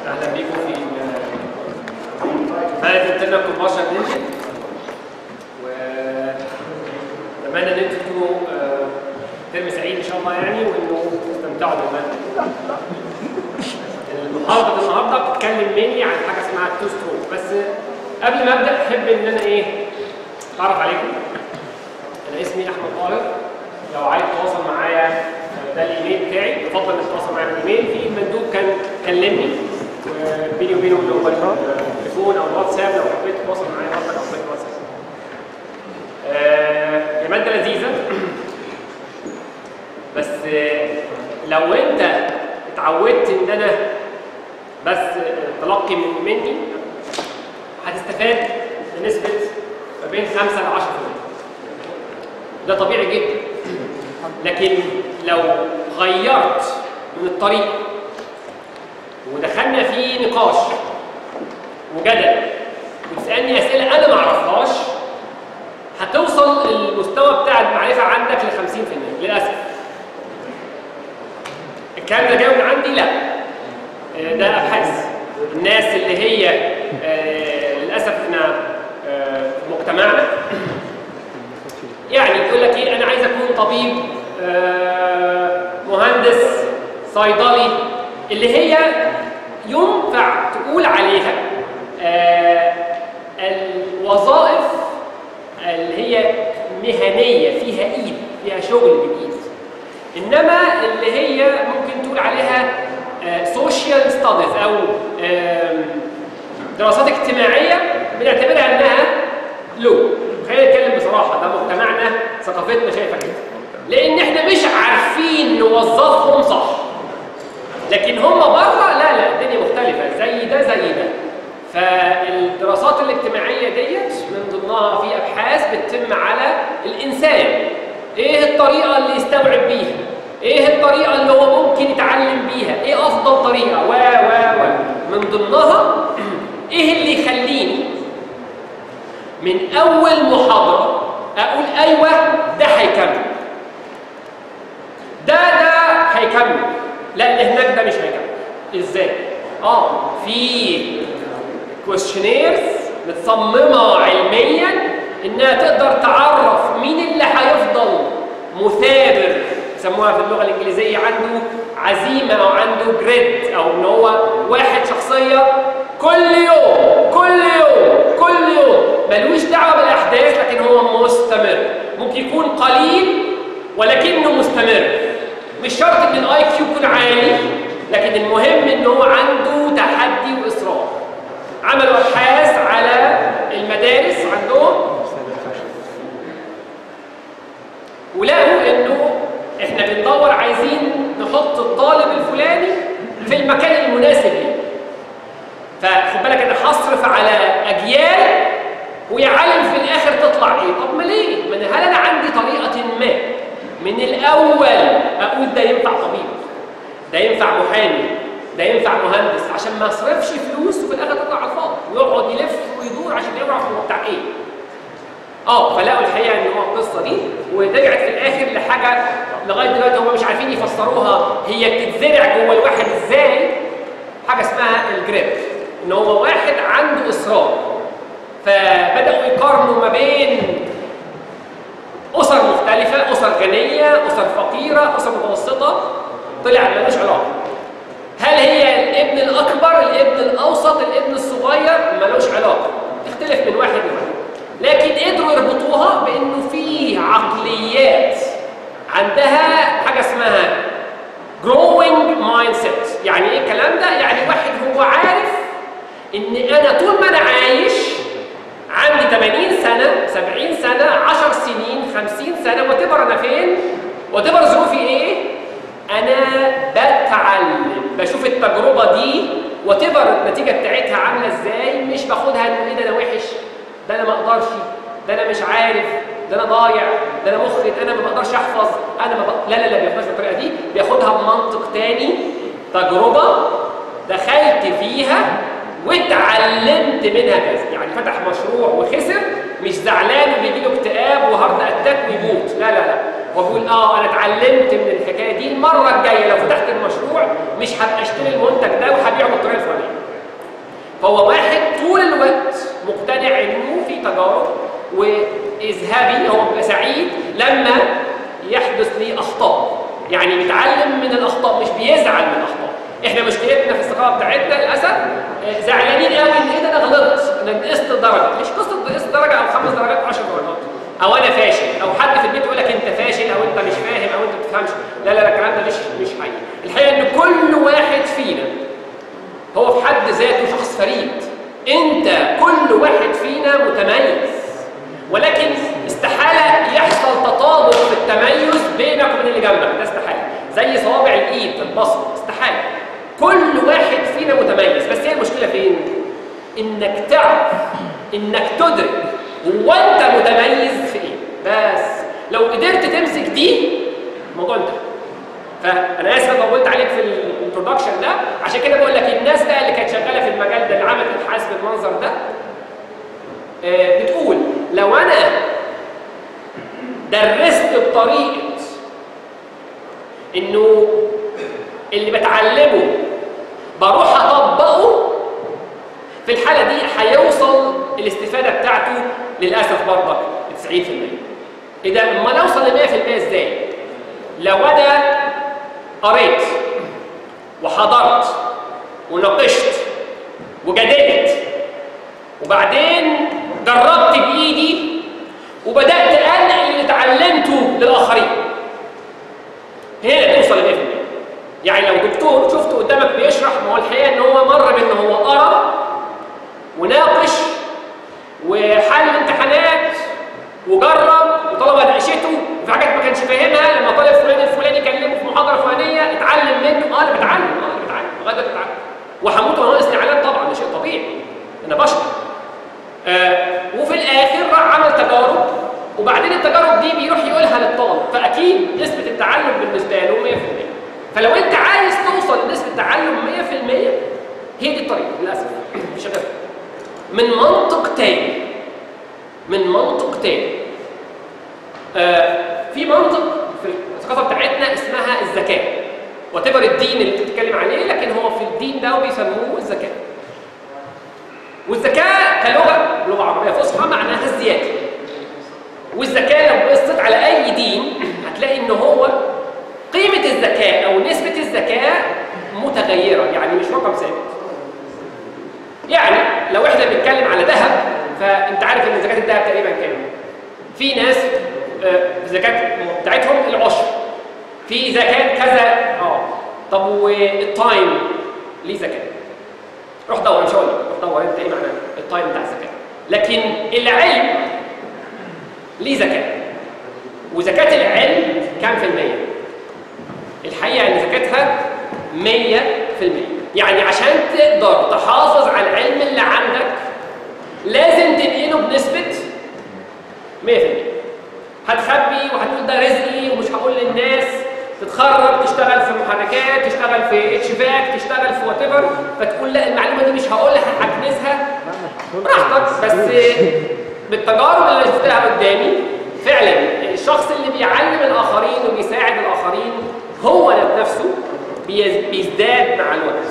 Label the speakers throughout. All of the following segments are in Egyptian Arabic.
Speaker 1: اهلا بيكم في مادة لنا كومباشن انجن واتمنى ان انتم تكونوا آه، ترم سعيد ان شاء الله يعني وانه تستمتعوا بالمادة المحاضرة النهارده بتتكلم مني عن حاجة اسمها التو ستروك بس قبل ما ابدا احب ان انا ايه اتعرف عليكم انا اسمي احمد طاهر لو عايز تتواصل معايا ده الايميل بتاعي يفضل انك تتواصل معايا بالايميل في مندوب كان كلمني وبيني وبينه اللي هو التليفون او الواتساب لو حبيت تتواصل معايا برضك او في الواتساب. آه، هي ماده لذيذه بس آه، لو انت اتعودت ان انا بس تلقي من مني هتستفاد بنسبه ما بين 5 ل 10% ده طبيعي جدا لكن لو غيرت من الطريقه ودخلنا في نقاش وجدل وتسالني اسئله انا ما اعرفهاش هتوصل المستوى بتاع المعرفه عندك ل 50% للاسف الكلام ده جاي من عندي لا آه، ده ابحاث الناس اللي هي آه، للاسف احنا آه، في مجتمعنا يعني يقول لك ايه انا عايز اكون طبيب آه، مهندس صيدلي اللي هي ينفع تقول عليها آه، الوظائف اللي هي مهنيه فيها ايد فيها شغل بالايد انما اللي هي ممكن تقول عليها سوشيال ستاديز او آم، دراسات اجتماعيه بنعتبرها انها لو خلينا نتكلم بصراحه ده مجتمعنا ثقافتنا شايفه كده لان احنا مش عارفين نوظفهم صح لكن هم بره لا لا الدنيا مختلفه زي ده زي ده فالدراسات الاجتماعيه ديت من ضمنها في ابحاث بتتم على الانسان ايه الطريقه اللي يستوعب بيها ايه الطريقه اللي هو ممكن يتعلم بيها ايه افضل طريقه و و و من ضمنها ايه اللي يخليني من اول محاضره اقول ايوه ده هيكمل ده ده هيكمل لا اللي هناك ده مش هيكمل ازاي اه في كويشنيرز متصممه علميا انها تقدر تعرف مين اللي هيفضل مثابر يسموها في اللغه الانجليزيه عنده عزيمه او عنده جريد او ان هو واحد شخصيه كل يوم كل يوم كل يوم ملوش دعوه بالاحداث لكن هو مستمر ممكن يكون قليل ولكنه مستمر مش شرط ان الاي كيو يكون عالي لكن المهم ان هو عنده تحدي واصرار عملوا ابحاث على المدارس عندهم ولقوا انه احنا بندور عايزين نحط الطالب الفلاني في المكان المناسب ليه فخد بالك انا هصرف على اجيال ويا عالم في الاخر تطلع ايه طب ما ليه ما أنا- هل انا عندي طريقه ما من الاول اقول ده ينفع طبيب ده ينفع محامي ده ينفع مهندس عشان ما يصرفش فلوس وفي الاخر تطلع على الفاضي ويقعد يلف ويدور عشان يعرف هو بتاع ايه اه فلقوا الحقيقه ان هو القصه دي ورجعت في الاخر لحاجه لغايه دلوقتي هم مش عارفين يفسروها هي بتتزرع جوه الواحد ازاي حاجه اسمها الجريب ان هو واحد عنده اصرار فبداوا يقارنوا ما بين اسر مختلفه اسر غنيه اسر فقيره اسر متوسطه طلع ملوش علاقه هل هي الابن الاكبر الابن الاوسط الابن الصغير ملوش علاقه تختلف من واحد لواحد لكن قدروا يربطوها بانه في عقليات عندها حاجه اسمها growing mindset يعني ايه الكلام ده يعني واحد هو عارف ان انا طول ما انا عايش عندي 80 سنه 70 سنه 10 سنين 50 سنه وتبر انا فين وتبر ظروفي ايه انا بتعلم بشوف التجربه دي وتبر النتيجه بتاعتها عامله ازاي مش باخدها انه ايه ده انا وحش ده انا ما اقدرش ده انا مش عارف ده انا ضايع ده انا مخي انا ما بقدرش احفظ انا ما بق... لا لا لا بياخدهاش بالطريقه دي بياخدها بمنطق تاني تجربه دخلت فيها واتعلمت منها كذا يعني فتح مشروع وخسر مش زعلان وبيجي له اكتئاب وهارد اتاك ويموت لا لا لا وبقول اه انا اتعلمت من الحكايه دي المره الجايه لو فتحت المشروع مش هبقى اشتري المنتج ده وهبيعه بالطريقه الفلانيه فهو واحد طول الوقت مقتنع انه في تجارب واذهابي هو بيبقى سعيد لما يحدث لي اخطاء يعني بيتعلم من الاخطاء مش بيزعل من الاخطاء احنا مشكلتنا في الثقافه بتاعتنا للاسف آه، زعلانين قوي ان ايه ده انا غلطت انا نقصت درجه مش قصه نقصت درجه او خمس درجات او 10 درجات او انا فاشل او حد في البيت يقول لك انت فاشل او انت مش فاهم او انت ما بتفهمش لا لا لا الكلام ده مش مش حقيقي الحقيقه ان كل واحد فينا هو في حد ذاته شخص فريد انت كل واحد فينا متميز ولكن استحاله يحصل تطابق في التميز بينك وبين اللي جنبك ده استحاله زي صوابع الايد في البصر استحاله كل واحد فينا متميز بس هي المشكله فين انك تعرف انك تدرك هو انت متميز في ايه بس لو قدرت تمسك دي الموضوع انتهى فانا اسف لو قلت عليك في الانترودكشن ده عشان كده بقول لك الناس بقى اللي كانت شغاله في المجال ده اللي عملت ابحاث بالمنظر ده آه، بتقول لو انا درست بطريقه انه اللي بتعلمه بروح اطبقه في الحاله دي هيوصل الاستفاده بتاعته للاسف برضك ل 90% ايه ده امال اوصل ل 100% ازاي لو انا قريت وحضرت وناقشت وجادلت وبعدين جربت بايدي وبدات انقل اللي اتعلمته للاخرين هنا توصل ل 100% يعني لو دكتور شفته قدامك بيشرح ما هو الحقيقه ان هو مر بان هو قرا وناقش وحل امتحانات وجرب وطلب ناقشته وفي حاجات ما كانش فاهمها لما طالب فلان الفلاني كلمه في محاضره فلانيه اتعلم منه اه انا بتعلم اه انا بتعلم لغايه دلوقتي بتعلم وهموت وانا ناقصني علام طبعا ده شيء طبيعي انا بشر آه وفي الاخر راح عمل تجارب وبعدين التجارب دي بيروح يقولها للطالب فاكيد نسبه التعلم بالنسبه له 100% فلو انت عايز توصل لنسبه تعلم 100% هي دي الطريقه للاسف مش غيرها من منطق تاني من منطق تاني آه في منطق في الثقافه بتاعتنا اسمها الذكاء وتبر الدين اللي بتتكلم عليه لكن هو في الدين ده بيسموه الذكاء والذكاء كلغه لغه عربيه فصحى معناها الزياده والذكاء لو بصيت على اي دين هتلاقي ان هو قيمه الذكاء او نسبه الذكاء متغيره يعني مش رقم ثابت يعني لو احنا بنتكلم على ذهب فانت عارف ان زكاه الذهب تقريبا كام في ناس الزكاه بتاعتهم العشر في زكاه كذا اه طب والتايم ليه زكاه روح دور مش هقول لك روح دور انت ايه معنى التايم بتاع الزكاه لكن العلم ليه زكاه وزكاه العلم كام في الميه الحقيقه ان زكاتها 100% يعني عشان تقدر تحافظ على العلم اللي عندك لازم تنقله بنسبة 100% هتخبي وهتقول ده رزقي ومش هقول للناس تتخرج تشتغل في محركات تشتغل في اتش فاك تشتغل في وات ايفر فتقول لا المعلومه دي مش هقولها هكنسها براحتك بس بالتجارب اللي شفتها قدامي فعلا الشخص اللي بيعلم الاخرين وبيساعد الاخرين هو نفسه بيزداد مع الوقت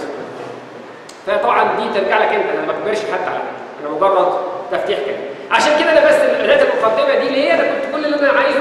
Speaker 1: فطبعا دي ترجع لك انت انا ما بجبرش حد على كده انا مجرد تفتيح كده عشان كده انا بس بدات المقدمه دي ليه انا كنت كل اللي انا عايزه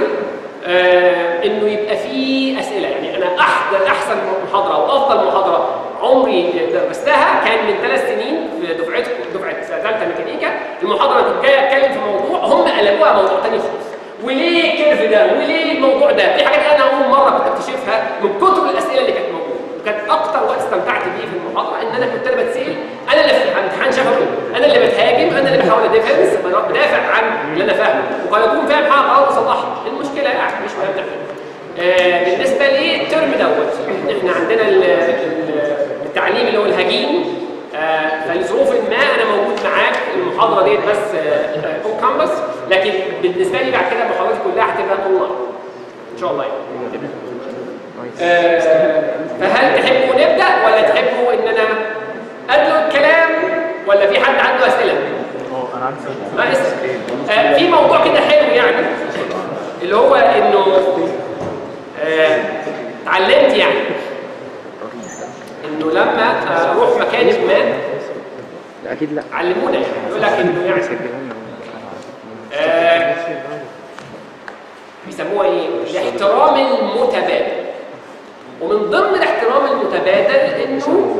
Speaker 1: آه انه يبقى فيه اسئله يعني انا احسن احسن محاضره او افضل محاضره عمري درستها كان من ثلاث سنين في دفعتكم دفعه ثالثه ميكانيكا المحاضره كنت جاي اتكلم في موضوع هم قلبوها موضوع ثاني خالص وليه الكيرف ده وليه الموضوع ده في حاجات انا اول مره كنت اكتشفها من كتر الاسئله اللي كانت موجوده وكانت اكتر وقت استمتعت بيه في المحاضره ان انا كنت انا بتسال انا اللي في امتحان شفوي انا اللي بتهاجم انا اللي بحاول اديفنس بدافع عن اللي انا فاهمه وقد يكون فاهم حاجه غلط اصلحها المشكله يعني مش مهم تعمل آه بالنسبه للترم دوت احنا عندنا التعليم اللي هو الهجين آه فلظروف ما انا موجود معاك المحاضره ديت بس اون آه كامبس لكن بالنسبه لي بعد كده المحاضرات كلها هتبقى اونلاين ان شاء الله يعني آه فهل تحبوا نبدا ولا تحبوا ان انا ادلو الكلام ولا في حد عنده اسئله؟
Speaker 2: اه انا عندي سؤال
Speaker 1: ما اسال آه في موضوع كده حلو يعني اللي هو انه مكان ما
Speaker 2: لا اكيد لا
Speaker 1: علمونا يعني يقول لك انه يعني
Speaker 2: سجلها لنا
Speaker 1: آه، بيسموها ايه؟ الاحترام المتبادل ومن ضمن الاحترام المتبادل انه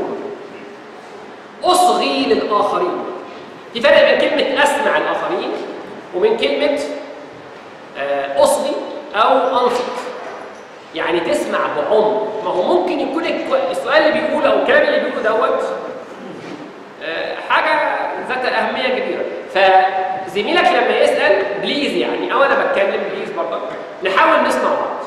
Speaker 1: اصغي للاخرين في فرق بين كلمه اسمع الاخرين ومن كلمه آه، اصغي او انصت يعني تسمع بعمق ما هو ممكن يكون الك- السؤال اللي بيقوله او الكلام اللي بيقوله دوت آه، حاجه ذات اهميه كبيره فزميلك لما يسال بليز يعني او انا بتكلم بليز برضه نحاول نسمع بعض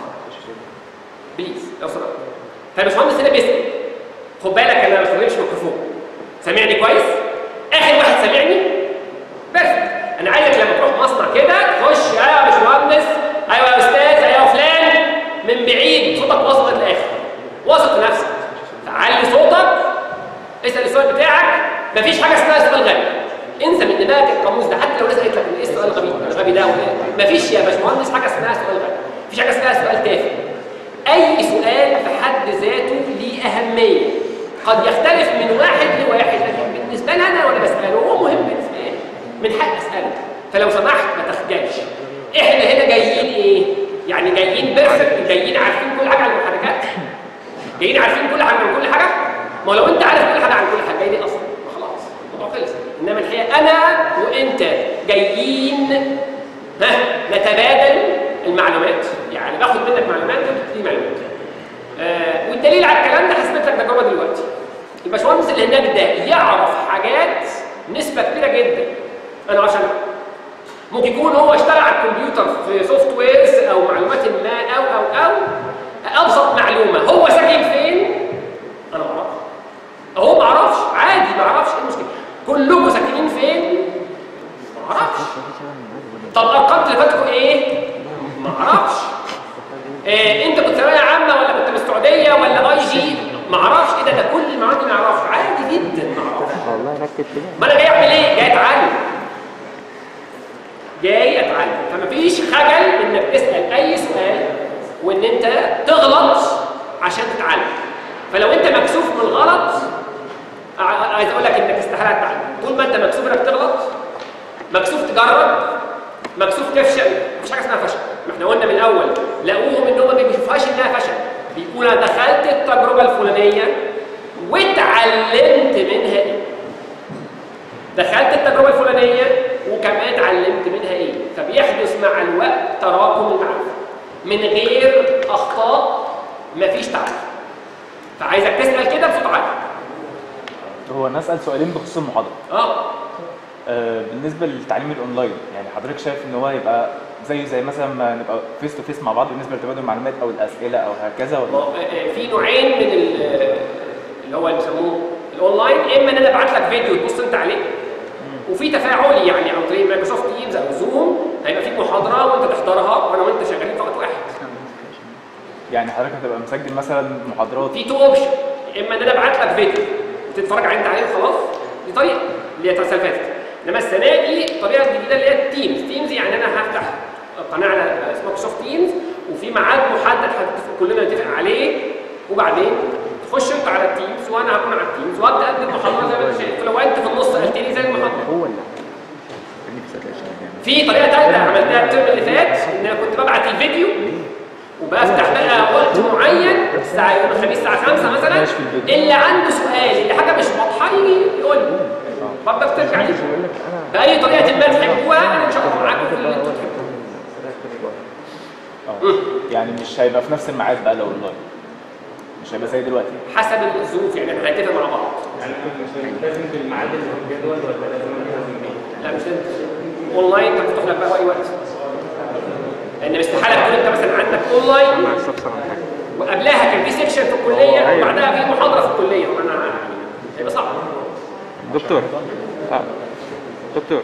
Speaker 1: بليز لو سمحت فالباشمهندس هنا بيسال خد بالك انا ما بستخدمش ميكروفون سامعني كويس اخر واحد سامعني بيرفكت انا عايزك لما تروح مصنع كده تخش ايوه يا باشمهندس ايوه يا استاذ ايوه يا فلان من بعيد صوتك واصل للاخر واثق في نفسك تعلي صوتك اسال السؤال بتاعك مفيش حاجه اسمها سؤال غبي انسى من دماغك القاموس ده حتى لو الناس قالت لك ايه السؤال الغبي الغبي ده ولا- مفيش يا باشمهندس حاجه اسمها سؤال غبي مفيش حاجه اسمها سؤال تافه اي سؤال في حد ذاته ليه اهميه قد يختلف من واحد لواحد لكن بالنسبه لي انا وانا بساله هو مهم بالنسبه لي من حق اساله فلو سمحت ما تخجلش احنا هنا جايين ايه يعني جايين بيرفكت جايين عارفين كل حاجه عن المحركات جايين عارفين كل حاجه عن كل حاجه ما هو لو انت عارف كل حاجه عن كل حاجه جاي ليه اصلا ما خلاص الموضوع خلص انما الحقيقه انا وانت جايين ها نتبادل المعلومات يعني باخد منك معلومات وانت بتديني معلومات آه والدليل على الكلام ده هثبت لك تجربه دلوقتي الباشمهندس اللي هناك ده يعرف حاجات نسبه كبيره جدا انا عشان ممكن يكون هو اشتغل على الكمبيوتر في سوفت ويرز او معلومات ما او او او ابسط معلومه هو ساكن فين انا ما اعرفش هو ما اعرفش عادي ما اعرفش ايه المشكله كلكم ساكنين فين ما اعرفش طب ارقام تليفوناتكم ايه ما اعرفش إيه انت كنت ثانويه عامه ولا كنت من السعوديه ولا اي جي ما اعرفش ايه ده ده كل المعلومات دي ما اعرفش عادي جدا ما اعرفش
Speaker 2: والله ركز كده
Speaker 1: ما انا جاي اعمل ايه؟ جاي اتعلم. جاي اتعلم، فمفيش خجل انك تسال اي سؤال وان انت تغلط عشان تتعلم. فلو انت مكسوف من الغلط ع- عايز اقول لك انك استحاله تتعلم، طول ما انت مكسوف انك تغلط مكسوف تجرب مكسوف تفشل مفيش حاجه اسمها فشل ما احنا قلنا من الاول لقوهم ان هم ما بيشوفوهاش انها فشل بيقول انا دخلت التجربه الفلانيه واتعلمت منها ايه دخلت التجربه الفلانيه وكمان اتعلمت منها ايه فبيحدث مع الوقت تراكم المعرفه من غير اخطاء مفيش تعلم فعايزك تسال كده بصوت عالي
Speaker 3: هو انا اسال سؤالين بخصوص المحاضره
Speaker 1: اه
Speaker 3: آه بالنسبه للتعليم الاونلاين يعني حضرتك شايف ان هو يبقى زي زي مثلا ما نبقى فيس تو فيس مع بعض بالنسبه لتبادل المعلومات او الاسئله او هكذا
Speaker 1: ما
Speaker 3: ولا
Speaker 1: هو، آه، آه، في نوعين من ال- اللي هو اللي بيسموه الاونلاين اما ان انا ابعت لك فيديو تبص انت عليه وفي تفاعلي يعني عن طريق مايكروسوفت تيمز او زوم هيبقى فيك محاضره وانت تحضرها وانا وانت شغالين في وقت واحد
Speaker 3: يعني حضرتك هتبقى مسجل مثلا محاضرات
Speaker 1: في تو اوبشن اما ان انا ابعت لك فيديو وتتفرج عليه انت عليه خلاص دي طريقه اللي هي السنه اللي فاتت انما السنه دي الطريقه الجديده اللي هي التيمز تيمز يعني انا هفتح قناه على اسمها مايكروسوفت تيمز وفي ميعاد محدد هنتفق كلنا نتفق عليه وبعدين تخش انت على التيمز وانا هكون على التيمز وابدا ادي المحاضره زي ما انت شايف ولو انت في النص سالتني زي المحاضره
Speaker 2: هو اللي اللي في سكاشن يعني
Speaker 1: في طريقه ثالثه عملتها الترم اللي فات ان انا كنت ببعت الفيديو وبفتح بقى وقت معين الساعه يوم الخميس الساعه 5 مثلا
Speaker 3: ماشي في الفيديو.
Speaker 1: اللي عنده سؤال اللي حاجه مش واضحه لي يقول لي برضك ترجع لي
Speaker 2: بقول لك انا
Speaker 1: باي طريقه ما تحبوها انا ان شاء الله معاكم في اللي انتوا تحبوه
Speaker 3: اه يعني مش هيبقى في نفس الميعاد بقى لو اونلاين مش هيبقى زي دلوقتي
Speaker 1: حسب الظروف يعني احنا هنتفق مع بعض
Speaker 4: يعني مش لازم في الميعاد اللي في الجدول ولا لازم لازم ايه؟
Speaker 1: لا مش لازم اونلاين انت مفتوح لك بقى في اي وقت لان استحاله تكون انت مثلا عندك اونلاين
Speaker 2: مع استفسر عن حاجه
Speaker 1: وقبلها كان في سيكشن في الكليه
Speaker 2: أيوة.
Speaker 1: وبعدها في محاضره في الكليه وانا هيبقى صعب
Speaker 2: دكتور آه. دكتور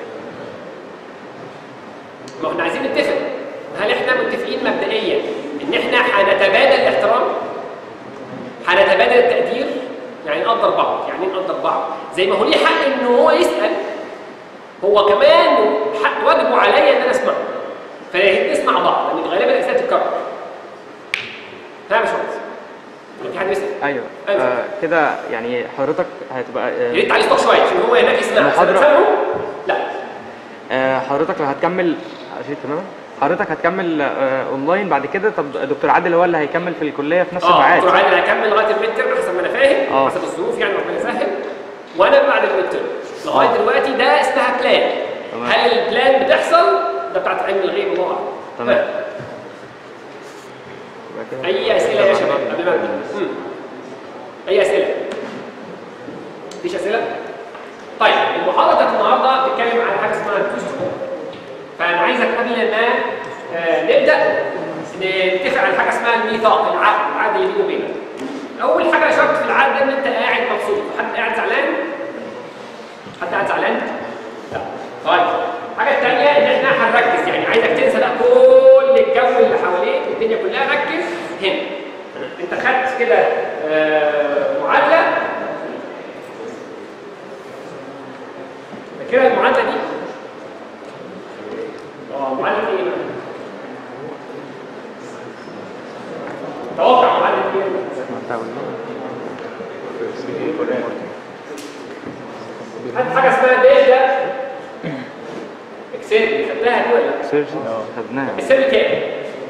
Speaker 1: ما احنا عايزين نتفق هل احنا متفقين مبدئيا ان احنا هنتبادل الاحترام هنتبادل التقدير يعني نقدر بعض يعني إيه نقدر بعض زي ما هو ليه حق ان هو يسال هو كمان حق واجبه عليا ان انا اسمعه فنسمع بعض لان غالبا الاسئله تتكرر فاهم يا باشمهندس في حد بيسال
Speaker 5: ايوه
Speaker 1: أيوة.
Speaker 5: آه كده يعني حضرتك هتبقى
Speaker 1: يا
Speaker 5: آه
Speaker 1: ريت تعلي صوتك شويه عشان هو هناك يسمع
Speaker 5: المحاضرة-
Speaker 1: سامعه؟ لا
Speaker 5: آه حضرتك لو هتكمل عشان تمام حضرتك هتكمل آه اونلاين بعد كده طب دكتور عادل هو اللي هيكمل في الكليه في نفس
Speaker 1: اه
Speaker 5: الميعاد
Speaker 1: دكتور عادل هيكمل لغايه الميد ترم حسب ما انا فاهم
Speaker 5: آه.
Speaker 1: حسب الظروف يعني ربنا يسهل وانا بعد الميد ترم لغايه
Speaker 5: آه.
Speaker 1: دلوقتي ده اسمها بلان
Speaker 5: تمام.
Speaker 1: هل البلان بتحصل؟ ده بتاعت علم الغيب الله اعلم
Speaker 5: تمام.
Speaker 1: ها.
Speaker 5: يبقى كده.
Speaker 1: اي اسئله يا شباب قبل ما ابدا مم. اي اسئله مفيش اسئله طيب المحاضره بتاعت النهارده بتتكلم عن حاجه اسمها التو ستور فانا عايزك قبل ما آه، نبدا نتفق على حاجه اسمها الميثاق العقد العقد اللي بيني وبينك اول حاجه شرط في العقد ده ان انت قاعد مبسوط حد قاعد زعلان حد قاعد زعلان لا طيب الحاجه الثانيه ان احنا هنركز يعني عايزك تنسى بقى كل الجو اللي حواليك والدنيا كلها ركز هنا انت خدت كده آه، معادله فاكرها المعادله دي؟ اه معادله ايه بقى؟ توقع معادله ايه؟ خدت حاجه اسمها داتا اكسل خدتها دي ولا لا؟
Speaker 5: سيرجي خدناها
Speaker 1: اكسل كام؟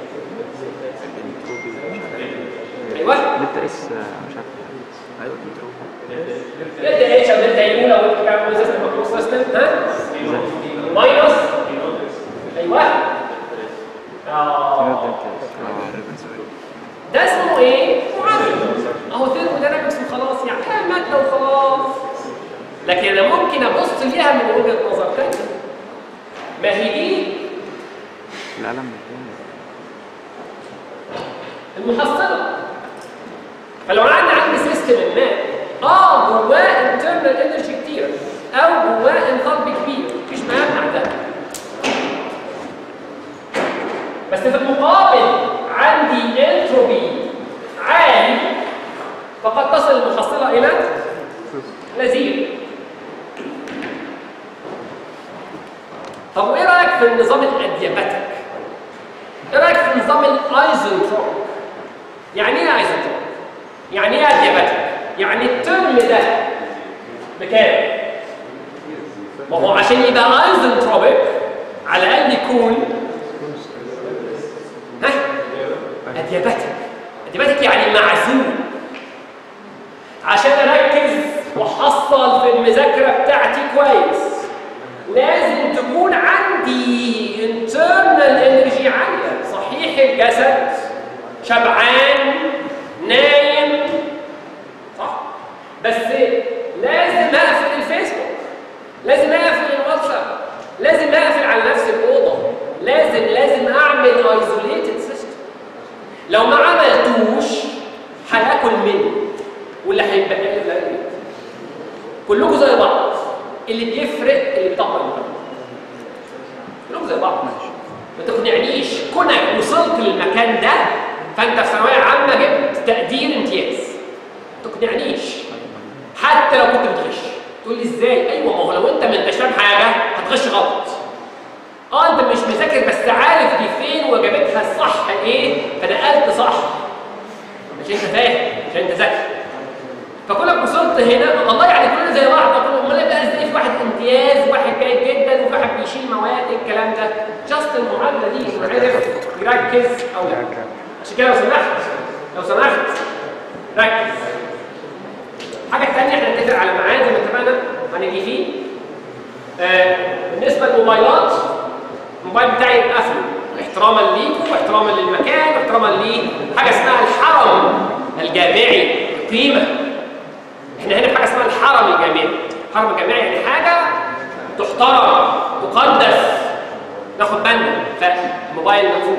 Speaker 1: ايوه
Speaker 5: دلتا اس آه، مش عارف
Speaker 1: دلتا اتش او دلتا يو لو انت بتعمل سيستم مكروس سيستم ها؟ ماينس ايوه اه
Speaker 5: دلتا اس آه.
Speaker 1: ده اسمه ايه؟ معادله اهو ثيرموداينامكس وخلاص يعني آه ماده وخلاص لكن انا ممكن ابص ليها من وجهه نظر ثانيه ما هي دي
Speaker 5: القلم مش
Speaker 1: المحصله فلو انا عندي عندي سيستم ما اه جواه انترنال انرجي كتير او جواه انثالبي كبير مفيش ما يمنع ده بس في المقابل عندي انتروبي عالي فقد تصل المحصله الى لزير طب وايه رايك في النظام الادياباتيك ايه رايك في نظام الايزوتروب يعني ايه ايزوتروب يعني ايه ادياباتيك يعني الترم ده بكام ما هو عشان يبقى ايزوتروبيك على الاقل يكون ها ادياباتيك ادياباتيك يعني معزول عشان اركز واحصل في المذاكره بتاعتي كويس لازم تكون عندي internal energy عالية صحيح الجسد شبعان نايم صح بس لازم اقفل الفيسبوك لازم اقفل الواتساب لازم اقفل على نفسي الاوضه لازم لازم اعمل ايزوليتد سيستم لو ما عملتوش هياكل مني واللي هيبقى لي في البيت كلكم زي بعض اللي بيفرق اللي بيطبق المنهج كلكم زي بعض ما تقنعنيش كونك وصلت للمكان ده فانت في ثانويه عامه جبت تقدير امتياز ما تقنعنيش حتى لو كنت بتغش تقول لي ازاي ايوه ما هو لو انت ما انتش فاهم حاجه هتغش غلط اه انت مش مذاكر بس عارف دي فين واجابتها الصح ايه فنقلت صح مش انت فاهم عشان انت ذكي فكلك وصلت هنا الله يعني كلنا زي بعض طب امال بقى ازاي في واحد امتياز واحد جيد جدا وفي واحد بيشيل مواد الكلام ده جاست المعادله دي انه عرف يركز او لا عشان كده لو سمحت لو سمحت ركز الحاجه الثانيه احنا نتفق على ميعاد زي ما اتفقنا هنيجي فيه آه بالنسبه للموبايلات الموبايل بتاعي قافله احتراما ليكم واحتراما للمكان واحتراما لحاجه اسمها الحرم الجامعي قيمه احنا هنا في حاجه اسمها الحرم الجامعي الحرم الجامعي يعني حاجه تحترم تقدس ناخد بالنا فالموبايل مقفول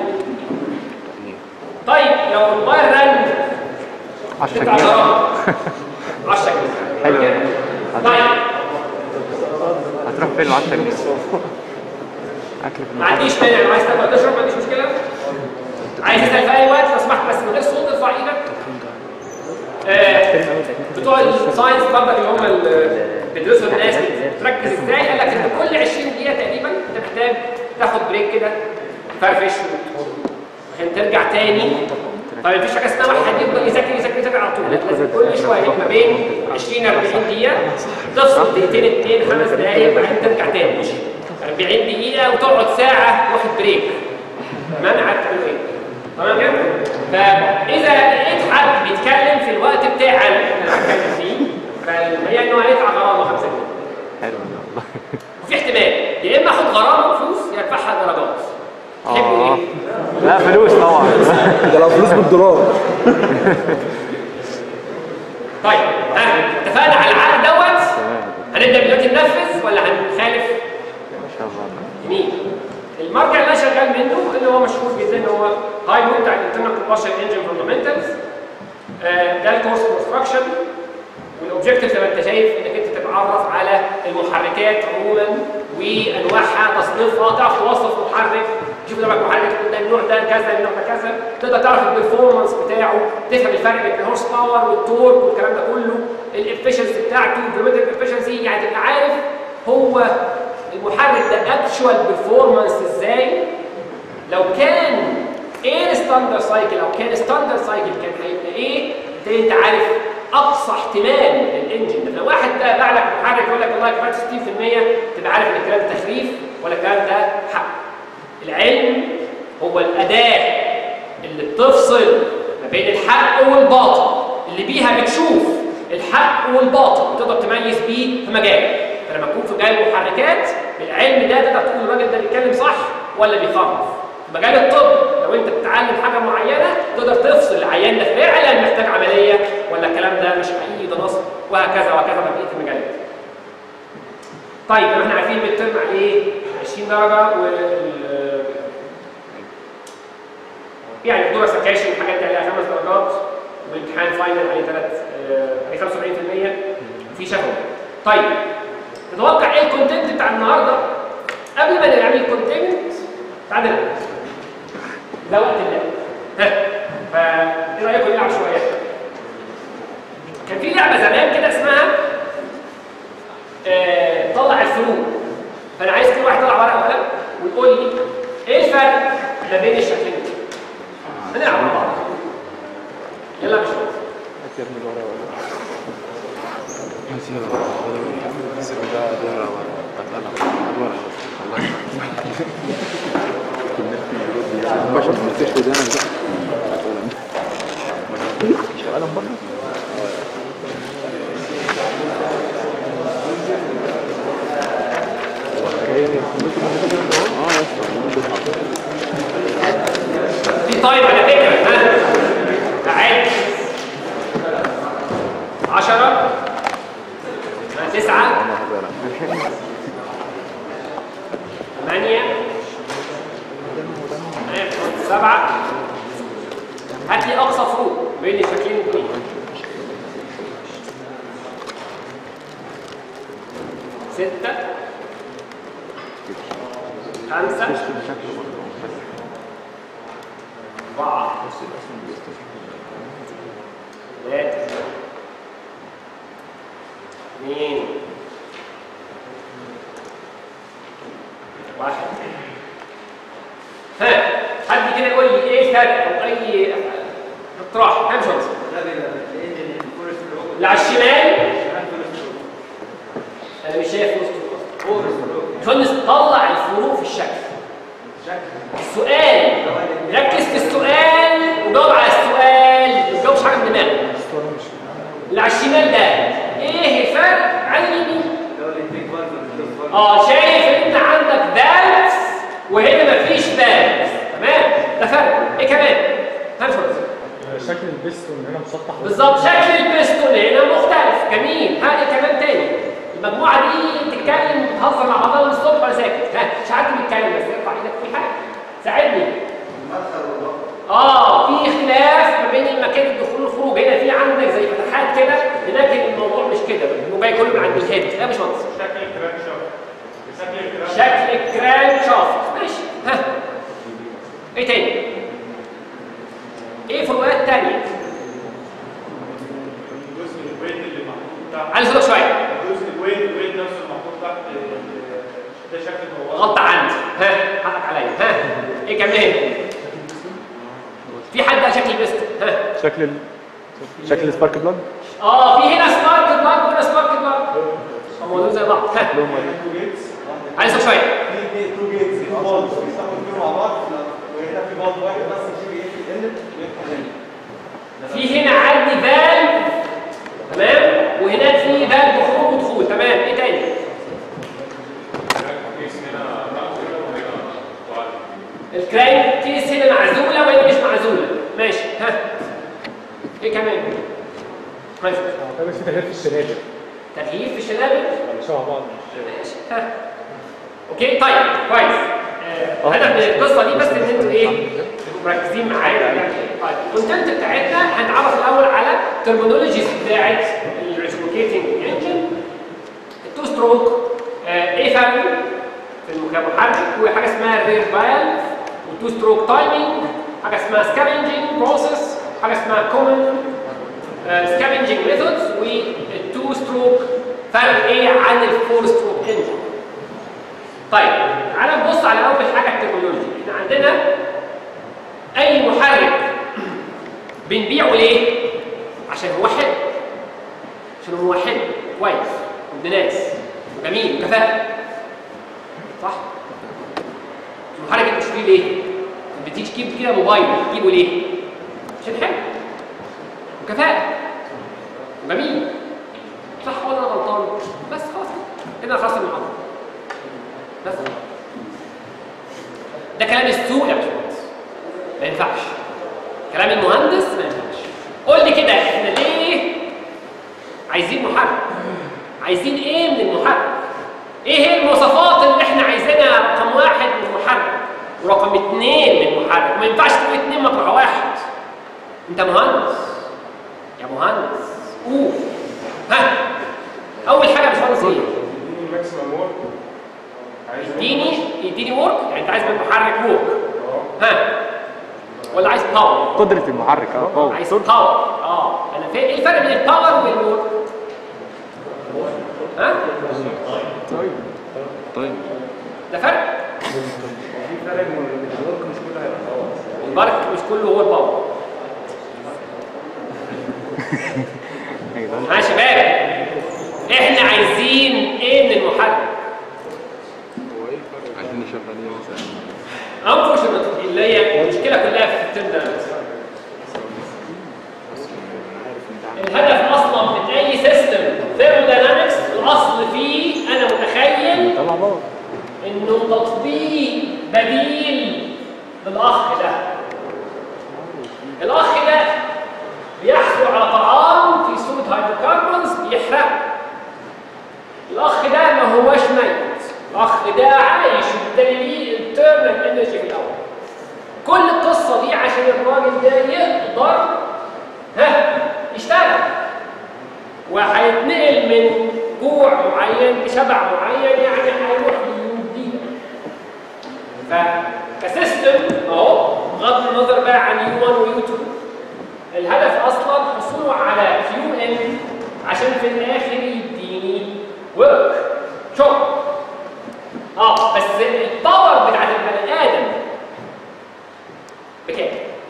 Speaker 1: طيب لو الموبايل رن
Speaker 5: 10
Speaker 1: تدفع
Speaker 5: جنيه
Speaker 1: غرامه 10 جنيه
Speaker 5: حلو
Speaker 1: طيب
Speaker 5: هتروح فين ال 10 جنيه؟ اكل في
Speaker 1: ما
Speaker 5: المحل
Speaker 1: عنديش مانع لو عايز تبقى تشرب ما عنديش مشكله عايز تسال في اي وقت لو سمحت بس من غير صوت ارفع ايدك آه، بتوع الساينس برضه اللي هم اللي بيدرسوا الناس تركز ازاي قال لك ان كل 20 دقيقه تقريبا انت محتاج تاخد بريك كده فرفش عشان ترجع تاني طيب مفيش حاجه اسمها واحد يفضل يذاكر يذاكر يذاكر على طول لازم كل شويه ما بين 20 40 دقيقه تفصل دقيقتين اتنين خمس دقائق وبعدين ترجع تاني 40 دقيقه وتقعد ساعه واخد بريك تمام عارف تعمل ايه تمام كده فاذا لقيت حد بيتكلم في الوقت بتاعنا اللي انا بتكلم فيه فهي ان هو هيدفع غرامه 5 جنيه
Speaker 2: حلو والله
Speaker 1: وفي احتمال يا اما اخد غرامه فلوس يا ادفعها درجات تحبوا
Speaker 5: اه
Speaker 1: ايه؟
Speaker 5: لا فلوس طبعا
Speaker 6: ده لو فلوس بالدولار
Speaker 1: طيب ها اتفقنا على العقد دوت هنبدا دلوقتي ننفذ ولا هنخالف؟
Speaker 5: ان شاء الله
Speaker 1: جميل المرجع اللي انا شغال منه اللي هو مشهور جدا ان هو هاي نوت بتاع الانترنال كومبشن انجن فاندمنتالز ده الكورس كونستراكشن والاوبجيكتيف زي ما انت شايف انك انت تتعرف على المحركات عموما وانواعها تصنيفها تعرف توصف محرك تشوف نوع المحرك ده النوع ده كذا النوع ده كذا تقدر تعرف البرفورمانس بتاعه تفهم الفرق بين الهورس باور والتورك والكلام ده كله الافشنسي بتاعته الجيومتريك افشنسي يعني تبقى عارف هو المحرك ده اكشوال بيرفورمانس ازاي لو كان ايه الستاندرد سايكل او كان ستاندرد سايكل كان هيبقى ايه تبتدي انت عارف اقصى احتمال للانجن لو واحد ده باع لك محرك يقول لك والله كفايه 60% تبقى عارف ان الكلام ده تخريف ولا الكلام ده حق العلم هو الاداه اللي بتفصل ما بين الحق والباطل اللي بيها بتشوف الحق والباطل وتقدر تميز بيه في مجالك فلما تكون في مجال المحركات بالعلم ده تقدر تقول الراجل ده بيتكلم صح ولا بيخرف في مجال الطب لو انت بتتعلم حاجه معينه تقدر تفصل العيان ده فعلا محتاج عمليه ولا الكلام ده مش حقيقي ده نصب وهكذا وهكذا بقيه المجالات. طيب يبقى احنا عارفين الترم عليه 20 درجه وال يعني الدور سكاشن والحاجات دي عليها خمس درجات والامتحان فاينل عليه ثلاث عليه 75% في شفوي. طيب تتوقع ايه الكونتنت بتاع النهارده؟ قبل ما نعمل الكونتنت تعالى نلعب. ده وقت اللعب. ها فايه رايكم نلعب شويه؟ كان في لعبه زمان كده اسمها آه، طلع الفروق فانا عايز كل واحد يطلع ورقه وقلم ويقول لي ايه الفرق ما بين الشكلين دول؟ هنلعب مع بعض يلا يا باشمهندس
Speaker 2: باشا ما تنساش ده انا
Speaker 1: في طيب على فكره ها تعال 10 9 8 7 هات لي اقصى فروق بين الشكلين الاثنين ستة خمسة أربعة ثلاثة اثنين واحد ها حد كده يقول لي ايه الفرق او اي اقتراح كام شمس اللي على الشمال انا مش شايف وسط باشمهندس طلع الفروق في الشكل السؤال ركز في السؤال وجاوب على السؤال ما تجاوبش حاجه من دماغك اللي على الشمال ده ايه الفرق عن اليمين اه شايف ان انت عندك فالفز وهنا مفيش فالفز تمام ده فرق ايه كمان هنفرز
Speaker 4: شكل البستون هنا مسطح
Speaker 1: بالظبط شكل البستون هنا مختلف جميل ها ايه كمان تاني المجموعه دي بتتكلم بتهزر مع بعضها من الصبح وانا ساكت ها مش عارف بيتكلم بس ارفع ايدك في حاجه ساعدني اه في اختلاف ما بين المكان الدخول والخروج هنا في عندك زي فتحات كده هناك الموضوع مش كده الموضوع جاي كله من عند الهيد لا مش مهندس
Speaker 4: شكل الكراك شافت شكل الكراك
Speaker 1: شكل الكران شافت ماشي ها ايه تاني ايه فروقات تانية
Speaker 4: جزء الويت اللي محطوط تحت
Speaker 1: علي صوتك شويه
Speaker 4: جزء الويت الويت نفسه المحطوط تحت ده شكل الموضوع
Speaker 1: غلط عندي ها حقك عليا ها ايه كمان في حد قال شكل البست
Speaker 3: شكل ال... شكل السبارك بلاج
Speaker 1: اه في هنا سبارك بلاج وهنا سبارك بلاج هم دول زي بعض ها عايز شويه
Speaker 6: في تو جيتس في بالز بيستخدموا فيهم مع بعض وهنا في بالز واحد بس يجي يقفل الانلت ويفتح الانلت
Speaker 1: في هنا عندي فالف تمام وهناك في فالف خروج ودخول تمام ايه تاني الكراين كيس هنا معزوله وهنا مش معزوله ماشي ها ايه كمان ماشي
Speaker 4: بس في تغيير في السنادر
Speaker 1: تغيير في الشنابل
Speaker 4: ولا شبه بعض
Speaker 1: ماشي ها اوكي طيب كويس آه، هدف من القصه دي بس ان انتوا ايه تبقوا مركزين معايا يعني طيب الكونتنت بتاعتنا هنتعرف الاول على الترمينولوجيز بتاعت الريسبوكيتنج انجن التو ستروك ايه فرق في المحرك وحاجه اسمها الرير فالف والتو ستروك تايمينج حاجه اسمها سكافنجينج بروسيس حاجه اسمها كومن سكافنجينج ميثودز والتو ستروك فرق ايه عن الفور ستروك انجن طيب تعالى نبص على اول حاجه التكنولوجيا احنا عندنا اي محرك بنبيعه ليه عشان هو حلو عشان هو حلو كويس ابن ناس جميل كفاءه صح المحرك انت بتشتريه ليه بتيجي تجيب كده موبايل تجيبه ليه عشان حلو وكفاءه جميل صح ولا انا غلطان بس خلاص كده خلاص المحاضره بس ده كلام السوق يا باشمهندس ما ينفعش كلام المهندس ما ينفعش قول لي كده احنا ليه عايزين محرك عايزين ايه من المحرك ايه هي المواصفات اللي احنا عايزينها رقم واحد من المحرك ورقم اثنين من المحرك ما ينفعش تقول اثنين مطرح واحد انت مهندس يا مهندس قول ها اول حاجه يا باشمهندس ايه
Speaker 4: ماكسيمم وورك عايز
Speaker 1: يديني يديني ورك يعني انت عايز من المحرك ورك ها ولا عايز باور
Speaker 5: قدره المحرك اه قوي
Speaker 1: عايز باور اه انا فاهم ايه الفرق بين الباور والورك ها
Speaker 2: طيب
Speaker 1: ده فرق
Speaker 6: في فرق ان الورك مش كله هيبقى باور
Speaker 1: البرك مش كله هو الباور
Speaker 5: ايوه
Speaker 1: يا شباب احنا عايزين ايه من المحرك
Speaker 2: عايزين نشغل ايه مثلا
Speaker 1: unfortunately اللي هي المشكله كلها في الترم ده الهدف اصلا من اي سيستم ثيرموداينامكس الاصل فيه انا متخيل
Speaker 5: طلع باور
Speaker 1: انه تطبيق بديل للاخ ده الاخ ده بيحصل على طعام في صوره هيدروكربونز بيحرقه الاخ ده ما هوش ميت الاخ ده عايش وبالتالي التيرنال انرجي في الاول كل القصه دي عشان الراجل ده يقدر ها يشتغل وهيتنقل من جوع معين لشبع معين يعني هيروح للدين فكسيستم اهو بغض النظر بقى عن يو 1 ويو 2 الهدف اصلا حصوله على كيو ان عشان في الاخر يديني ورك شغل اه بس الباور بتاعت البني ادم بكام؟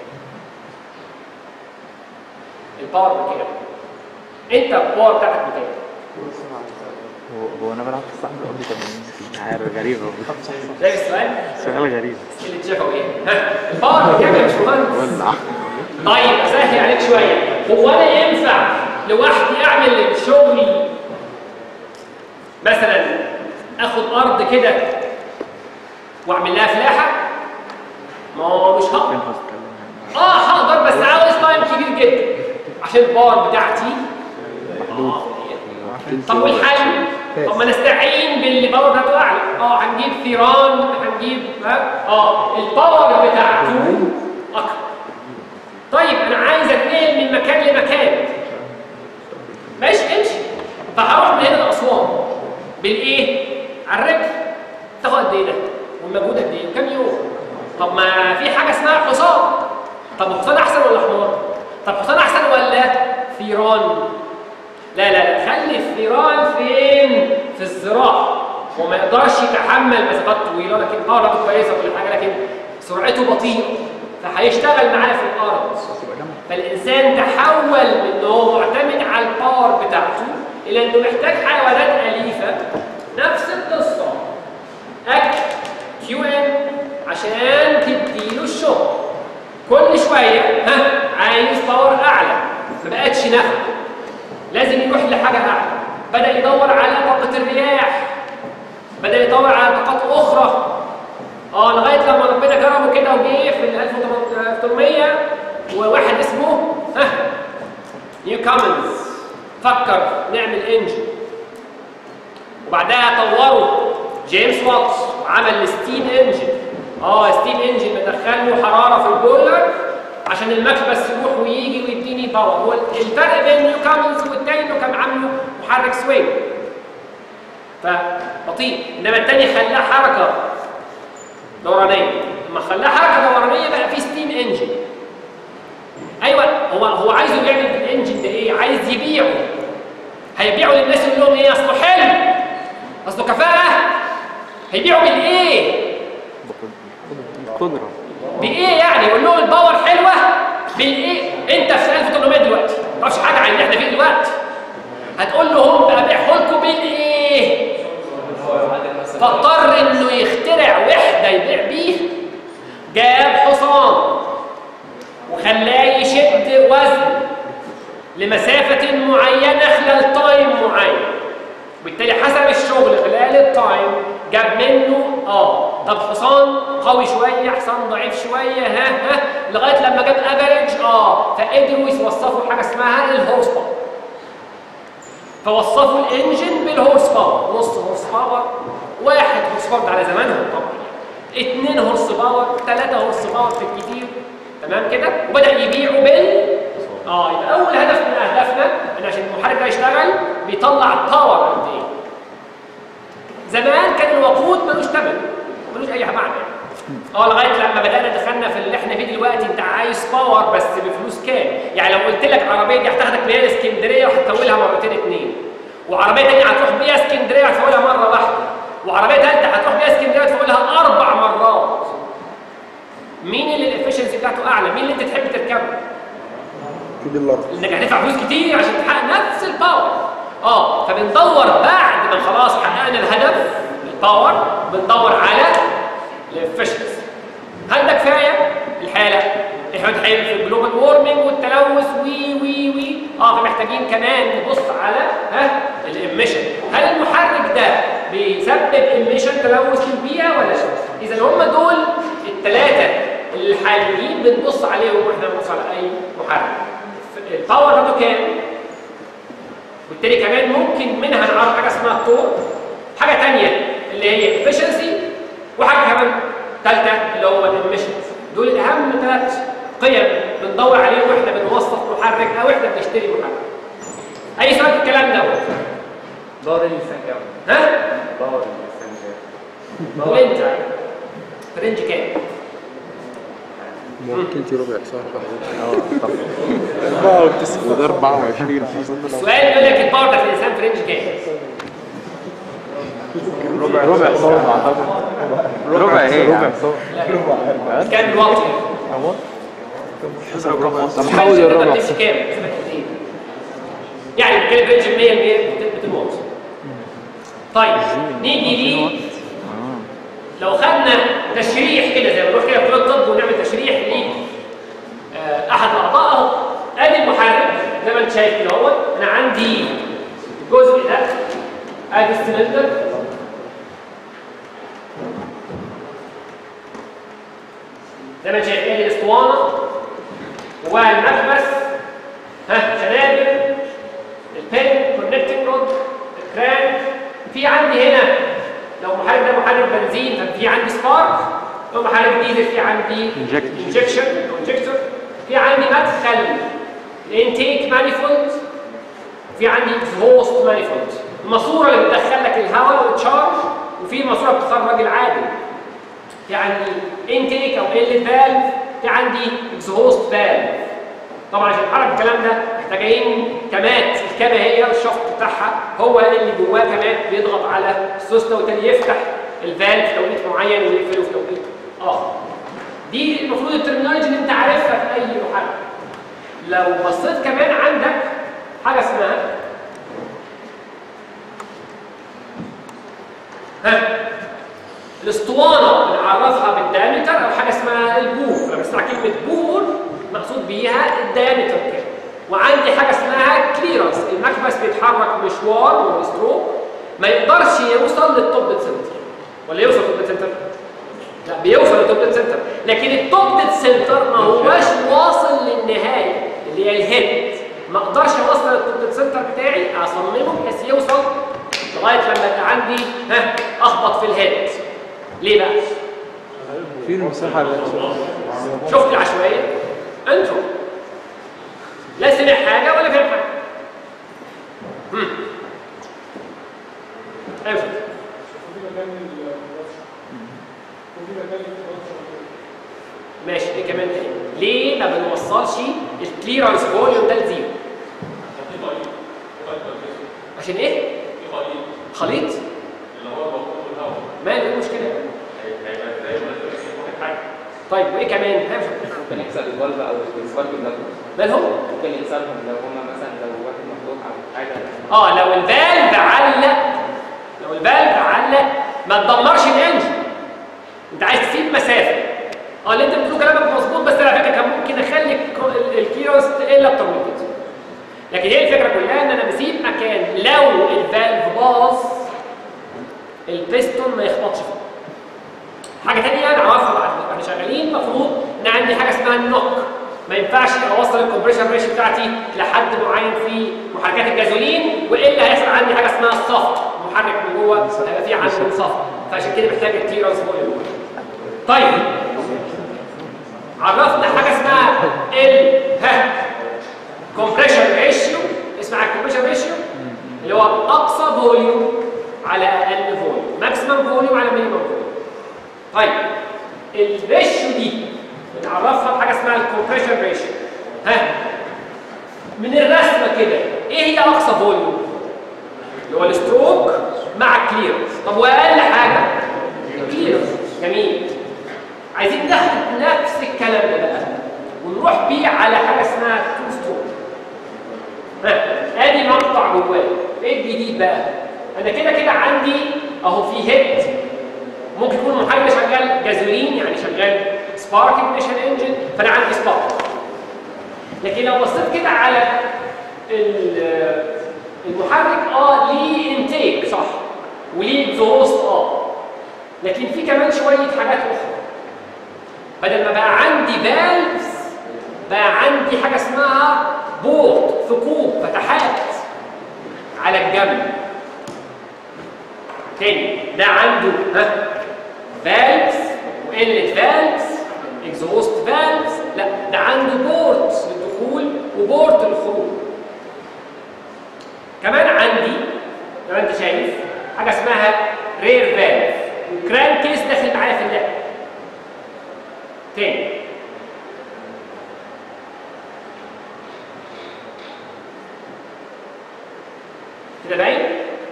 Speaker 1: الباور بكام؟ انت الباور بتاعتك بكام؟
Speaker 5: هو هو انا بلعب في الصحن الارضي 80 عارف غريبه
Speaker 1: شايف السؤال؟
Speaker 5: سؤال غريب
Speaker 1: اللي تشافه ايه؟ ها الباور بكام يا باشمهندس؟
Speaker 2: ولع
Speaker 1: طيب اسهل عليك شويه هو انا ينفع لوحدي اعمل الشغل مثلا اخد ارض كده واعمل لها فلاحه ما هو مش هقدر اه هقدر بس عاوز تايم كبير جدا عشان الباور بتاعتي آه. طب والحل طب ما نستعين باللي باور بتاعته اعلى اه هنجيب ثيران هنجيب ها؟ اه الباور بتاعته اكتر طيب انا عايز اتنقل من مكان لمكان ماشي امشي فهروح من هنا لاسوان بالايه على الرجل تاخد قد ايه ده والمجهود قد ايه وكام يوم طب ما في حاجه اسمها حصان طب الحصان احسن ولا حمار طب حصان احسن ولا ثيران لا لا لا خلي الثيران فين في الزراعه وما يقدرش يتحمل مسافات طويله لكن اه رقبته كويسه وكل حاجه لكن سرعته بطيئه فهيشتغل معاه في الارض فالانسان تحول من ان هو معتمد على الباور بتاعته الى انه محتاج حيوانات اليفه نفس القصه اكل كيو ام عشان تديله الشغل كل شويه ها عايز باور اعلى ما بقتش نفع لازم يروح لحاجه اعلى بدا يدور على طاقه الرياح بدا يدور على طاقات اخرى اه لغايه لما ربنا كرمه كده وجه في ال 1800 وواحد اسمه ها نيو كومنز فكر نعمل انجن وبعدها طوروا جيمس واتس وعمل الستيم انجن اه ستيم انجن بدخل له حراره في البويلر عشان المكبس يروح ويجي ويديني باور هو الفرق بين نيو كومنز والتاني انه كان عامله محرك سوينج فبطيء انما التاني خلاه حركه دورانيه لما خلاها حركه دورانيه بقى في ستيم انجن ايوه هو هو عايزه يعمل بالانجن ده ايه عايز يبيعه هيبيعه للناس يقول لهم ايه اصله حلو اصله كفاءه هيبيعه بالايه
Speaker 2: قدرة
Speaker 1: بايه يعني يقول لهم الباور حلوه بالايه انت في 1800 دلوقتي ما تعرفش حاجه عن اللي احنا فيه دلوقتي هتقول لهم بقى بيعه لكم بالايه فاضطر انه يخترع وحده يبيع بيها جاب حصان وخلاه يشد وزن لمسافة معينة خلال تايم معين وبالتالي حسب الشغل خلال التايم جاب منه اه طب حصان قوي شوية حصان ضعيف شوية ها ها لغاية لما جاب افريج اه فقدروا يوصفوا حاجة اسمها الهورس باور فوصفوا الانجن بالهورس باور نص هورس باور واحد هورس باور ده على زمانهم طبعا اتنين هورس باور ثلاثة هورس باور في الكتير تمام كده وبدأ يبيعوا بال اه يبقى اول هدف من اهدافنا ان عشان المحرك ده يشتغل بيطلع باور قد ايه زمان كان الوقود ملوش ثمن ملوش اي معنى اه لغايه لما بدانا دخلنا في اللي احنا فيه دلوقتي انت عايز باور بس بفلوس كام يعني لو قلت لك العربيه دي هتاخدك بيها اسكندريه وهتطولها مرتين اتنين وعربيه ثانيه هتروح بيها اسكندريه وهتفولها مره واحده وعربيه ثالثه هتروح بيها اسكندريه وتفولها اربع مرات مين اللي الافشنسي بتاعته اعلى مين اللي انت تحب تركبه
Speaker 7: في الارض
Speaker 1: انك هتدفع فلوس كتير عشان تحقق نفس الباور اه فبندور بعد ما خلاص حققنا الهدف الباور بندور على الافشنسي هل ده كفايه الحاله احنا داخلين في الجلوبال وورمنج والتلوث وي وي وي اه فمحتاجين كمان نبص على ها الاميشن هل المحرك ده بيسبب اميشن تلوث للبيئه ولا لا اذا هم دول الثلاثه الحاليين بنبص عليهم واحنا بنبص على اي محرك الباور بتاعته كام وبالتالي كمان ممكن منها نعرف حاجه اسمها الطور حاجه ثانيه اللي هي efficiency وحاجه كمان ثالثه اللي هو الاميشنز دول اهم ثلاث قيم بندور عليهم واحنا بنوصف محرك او احنا بنشتري محرك اي سؤال في الكلام ده
Speaker 3: باور الانسان كام؟
Speaker 1: ها
Speaker 3: باور الانسان كام؟
Speaker 1: قول انت في رينج كام
Speaker 7: ممكن تي ربع ساعه
Speaker 2: وده 24
Speaker 1: السؤال يقول لك الباور بتاعت الانسان في رينج كام
Speaker 2: ربع ربع صوم اعتقد ربع ايه ربع صوم
Speaker 1: كام الوقت
Speaker 2: طب حاول الربع
Speaker 1: بتمشي كام يعني بتتكلم في رينج 100 100 200 واط طيب نيجي ليه لو خدنا تشريح كده زي ما بنروح كده في كليه الطب ونعمل تشريح ل آه، احد الاعضاء اهو ادي المحرك زي ما انت شايف كده اهو انا عندي الجزء ده ادي السلندر زي ما انت شايف ادي الاسطوانه والمكبس ها شنابل البن كونكتنج رود الكرانك في عندي هنا لو محرك ده محرك بنزين ففي عندي سبارك لو محرك ديزل في عندي
Speaker 2: Injector.
Speaker 1: انجكشن او انجكتور في عندي مدخل الانتيك مانيفولد في عندي اكزهوست مانيفولد الماسوره اللي بتدخل لك الهواء والتشارج وفي ماسوره بتخرج العادم في عندي انتيك او ال فالف في عندي اكزهوست فالف طبعا عشان نحرك الكلام ده محتاجين كمات الكامه هي الشفط بتاعها هو اللي جواه كمان بيضغط على السوسته وبالتالي يفتح الفالف في توقيت معين ويقفله في توقيت اخر دي المفروض الترمينولوجي اللي انت عارفها في اي محرك لو بصيت كمان عندك حاجه اسمها ها الاسطوانه بنعرفها بالدايمتر او حاجه اسمها البور لما بسمع كلمه بور مقصود بيها الدايمتر كده وعندي حاجه اسمها كليرنس المكبس بيتحرك مشوار والستروك ما يقدرش يوصل للتوب سنتر ولا يوصل للتوب سنتر لا بيوصل للتوب سنتر لكن التوب سنتر ما هوش واصل للنهايه اللي هي الهيد ما اقدرش اوصل للتوب سنتر بتاعي اصممه بحيث يوصل لغايه لما يبقى عندي ها اخبط في الهيد ليه بقى؟
Speaker 2: في المساحة اللي
Speaker 1: شفت العشوائيه؟ انتوا لا سمع حاجه ولا فهم حاجه هم. ايوه ماشي ايه كمان تاني ليه ما بنوصلش الكليرنس فوليوم ده لزيرو عشان ايه خليط ماله ايه المشكله طيب وايه كمان ها
Speaker 8: ممكن يحصل الفالف او السبارك ده
Speaker 1: مالهم
Speaker 8: ممكن يكسرهم لو هما مثلا لو واحد مفتوح او حاجه
Speaker 1: اه لو الفالف علق لو الفالف علق ما تدمرش الانجن انت عايز تسيب مسافه اه اللي انت بتقوله كلامك مظبوط بس على فكره كان ممكن اخلي الك- الكيروس تقل اكتر من كده لكن هي الفكره كلها ان انا بسيب مكان لو الفالف باظ البيستون ما يخبطش فيه حاجه ثانيه نعرفها بعد احنا شغالين المفروض ان عندي حاجه اسمها النوك ما ينفعش اوصل الكومبريشن ريش بتاعتي لحد معين في محركات الجازولين والا هيحصل عندي حاجه اسمها الصفر محرك من جوه هيبقى فيه عنده صفر فعشان كده محتاج الكليرنس فوليوم طيب عرفنا حاجه اسمها ال ها كومبريشن ريشيو اسمها الكومبريشن ريشيو اللي هو اقصى فوليوم على اقل فوليوم ماكسيمم فوليوم على مينيمم فوليوم طيب الريشيو دي بنعرفها بحاجه اسمها الكومبريشن ريشيو ها من الرسمه كده ايه هي اقصى فوليوم اللي هو الستروك مع الكليرنس طب واقل حاجه الكليرنس جميل عايزين ناخد نفس الكلام ده بقى ونروح بيه على حاجه اسمها تو ستروك ها ادي مقطع جواه ايه الجديد بقى انا كده كده عندي اهو في هيد ممكن يكون محرك شغال جازولين يعني شغال سبارك ignition انجن فانا عندي سبارك لكن لو بصيت كده على ال- المحرك اه ليه انتيك صح وليه اكزوست اه لكن في كمان شويه حاجات اخرى بدل ما بقى عندي فالفز بقى عندي حاجه اسمها بورت ثقوب فتحات على الجنب تاني ده عنده ها فالفز وقله فالفز اكزوست فالفز لا ده عنده بورت للدخول وبورت للخروج كمان عندي زي ما انت شايف حاجه اسمها رير فالف وكران كيس داخل معايا في اللعبه تاني كده باين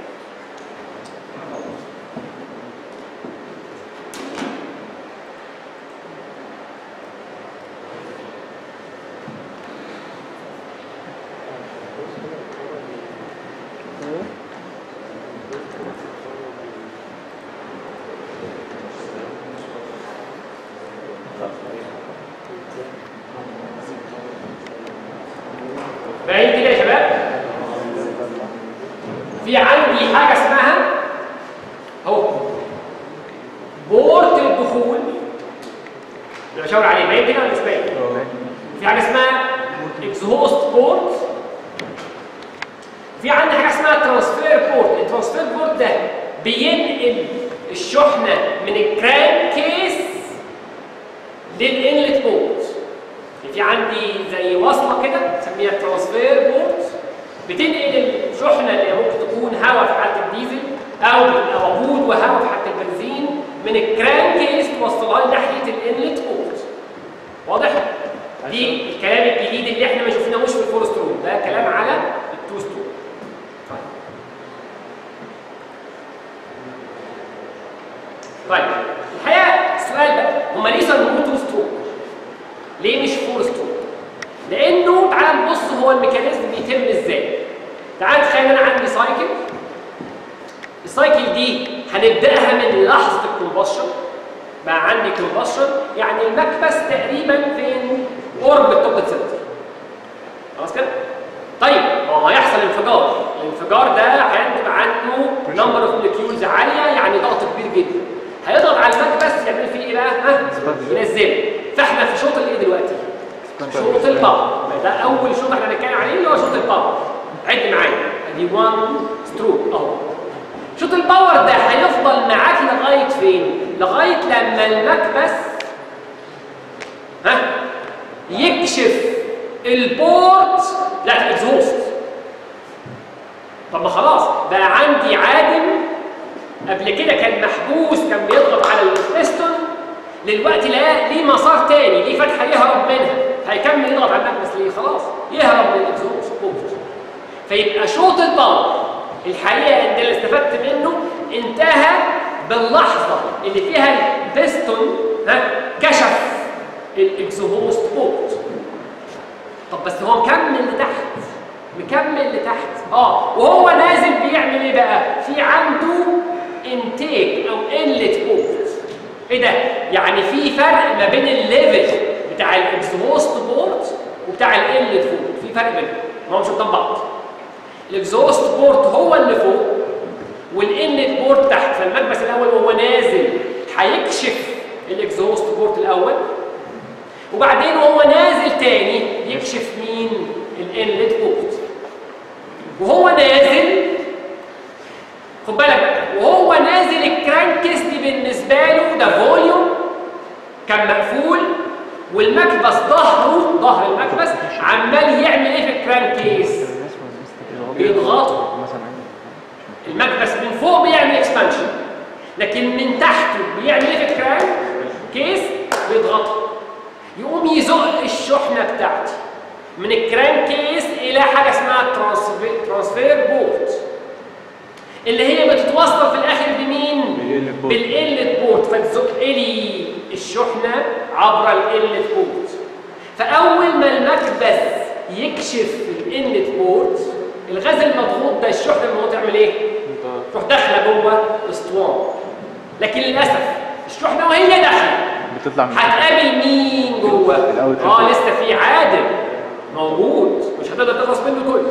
Speaker 1: باين كده يا شباب في عندي حاجه اسمها اهو بورت الدخول اللي بشاور عليه باين كده ولا مش باين؟ في حاجه اسمها اكزهوست بورت في عندي حاجه اسمها ترانسفير بورت الترانسفير بورت ده بينقل الشحنه من الكران كيس للانلت بورت في عندي زي وصله كده بنسميها ترانسفير بورت بتنقل الشحنه اللي ممكن تكون هواء في حاله الديزل او أو وقود وهواء في حاله البنزين من الكران كيس توصلها لي ناحيه الانلت بورت واضح؟ دي الكلام الجديد اللي احنا ما شفناهوش في الفور ستروك ده كلام على التو ستروك طيب الحقيقه السؤال بقى هما ليه سموه تو ستروك ليه مش فور ستروك لانه تعال نبص هو الميكانيزم بيتم ازاي تعال تخيل انا عندي سايكل السايكل دي هنبداها من لحظه الكومبشن بقى عندي كومبشن يعني المكبس تقريبا فين قرب التوب سنتر خلاص كده طيب هو هيحصل انفجار الانفجار ده هينتج عنه نمبر اوف موليكيولز عاليه يعني ضغط كبير جدا هيضغط على المكبس يعمل فيه ايه بقى ها ينزله فاحنا في شوط الايه دلوقتي شوط الباور ده اول شوط احنا هنتكلم عليه اللي هو شوط الباور عد معايا ادي 1 ستروك اهو شوط الباور ده هيفضل معاك لغايه فين لغايه لما المكبس ها يكشف البورت لا الاكزوست طب ما خلاص بقى عندي عادم قبل كده كان محبوس كان بيضغط على البستون دلوقتي لا ليه مسار تاني ليه فتحه يهرب منها هيكمل يضغط على المكبس ليه خلاص يهرب من الاكزوست فيبقى شوط الباور الحقيقه ان اللي استفدت منه انتهى باللحظه اللي فيها البستون ها كشف الاكزوست بورت طب بس هو مكمل لتحت مكمل لتحت اه وهو نازل بيعمل ايه بقى في عنده انتيك او قله بورت ايه ده يعني في فرق ما بين الليفل بتاع الاكزوست بورت وبتاع القله بورت في فرق بينهم ما هم مش قدام بعض الاكزوست بورت هو اللي فوق والانلت بورت تحت فالمكبس الاول وهو نازل هيكشف الاكزوست بورت الاول وبعدين وهو نازل تاني يكشف مين الانلت بورت وهو نازل خد بالك بقى وهو نازل الكرانكس دي بالنسبه له ده فوليوم كان مقفول والمكبس ظهره ظهر المكبس عمال يعمل ايه في الكرانكيس بيضغطه المكبس من فوق بيعمل اكسبانشن لكن من تحته بيعمل ايه في الكران كيس بيضغطه يقوم يزق الشحنه بتاعتي من الكران كيس الى حاجه اسمها ترانسفير ترانسفير بورت اللي هي بتتوصل في الاخر بمين بالقله بورت فتزق لي الشحنه عبر القله بورت فاول ما المكبس يكشف القله بورت الغاز المضغوط ده الشحنه المضغوط تعمل ايه تروح داخله جوه اسطوانه لكن للاسف الشحنه وهي داخله
Speaker 3: بتطلع من
Speaker 1: هتقابل مين جوه
Speaker 3: الأول
Speaker 1: اه لسه في عادم موجود مش هتقدر تخلص منه كله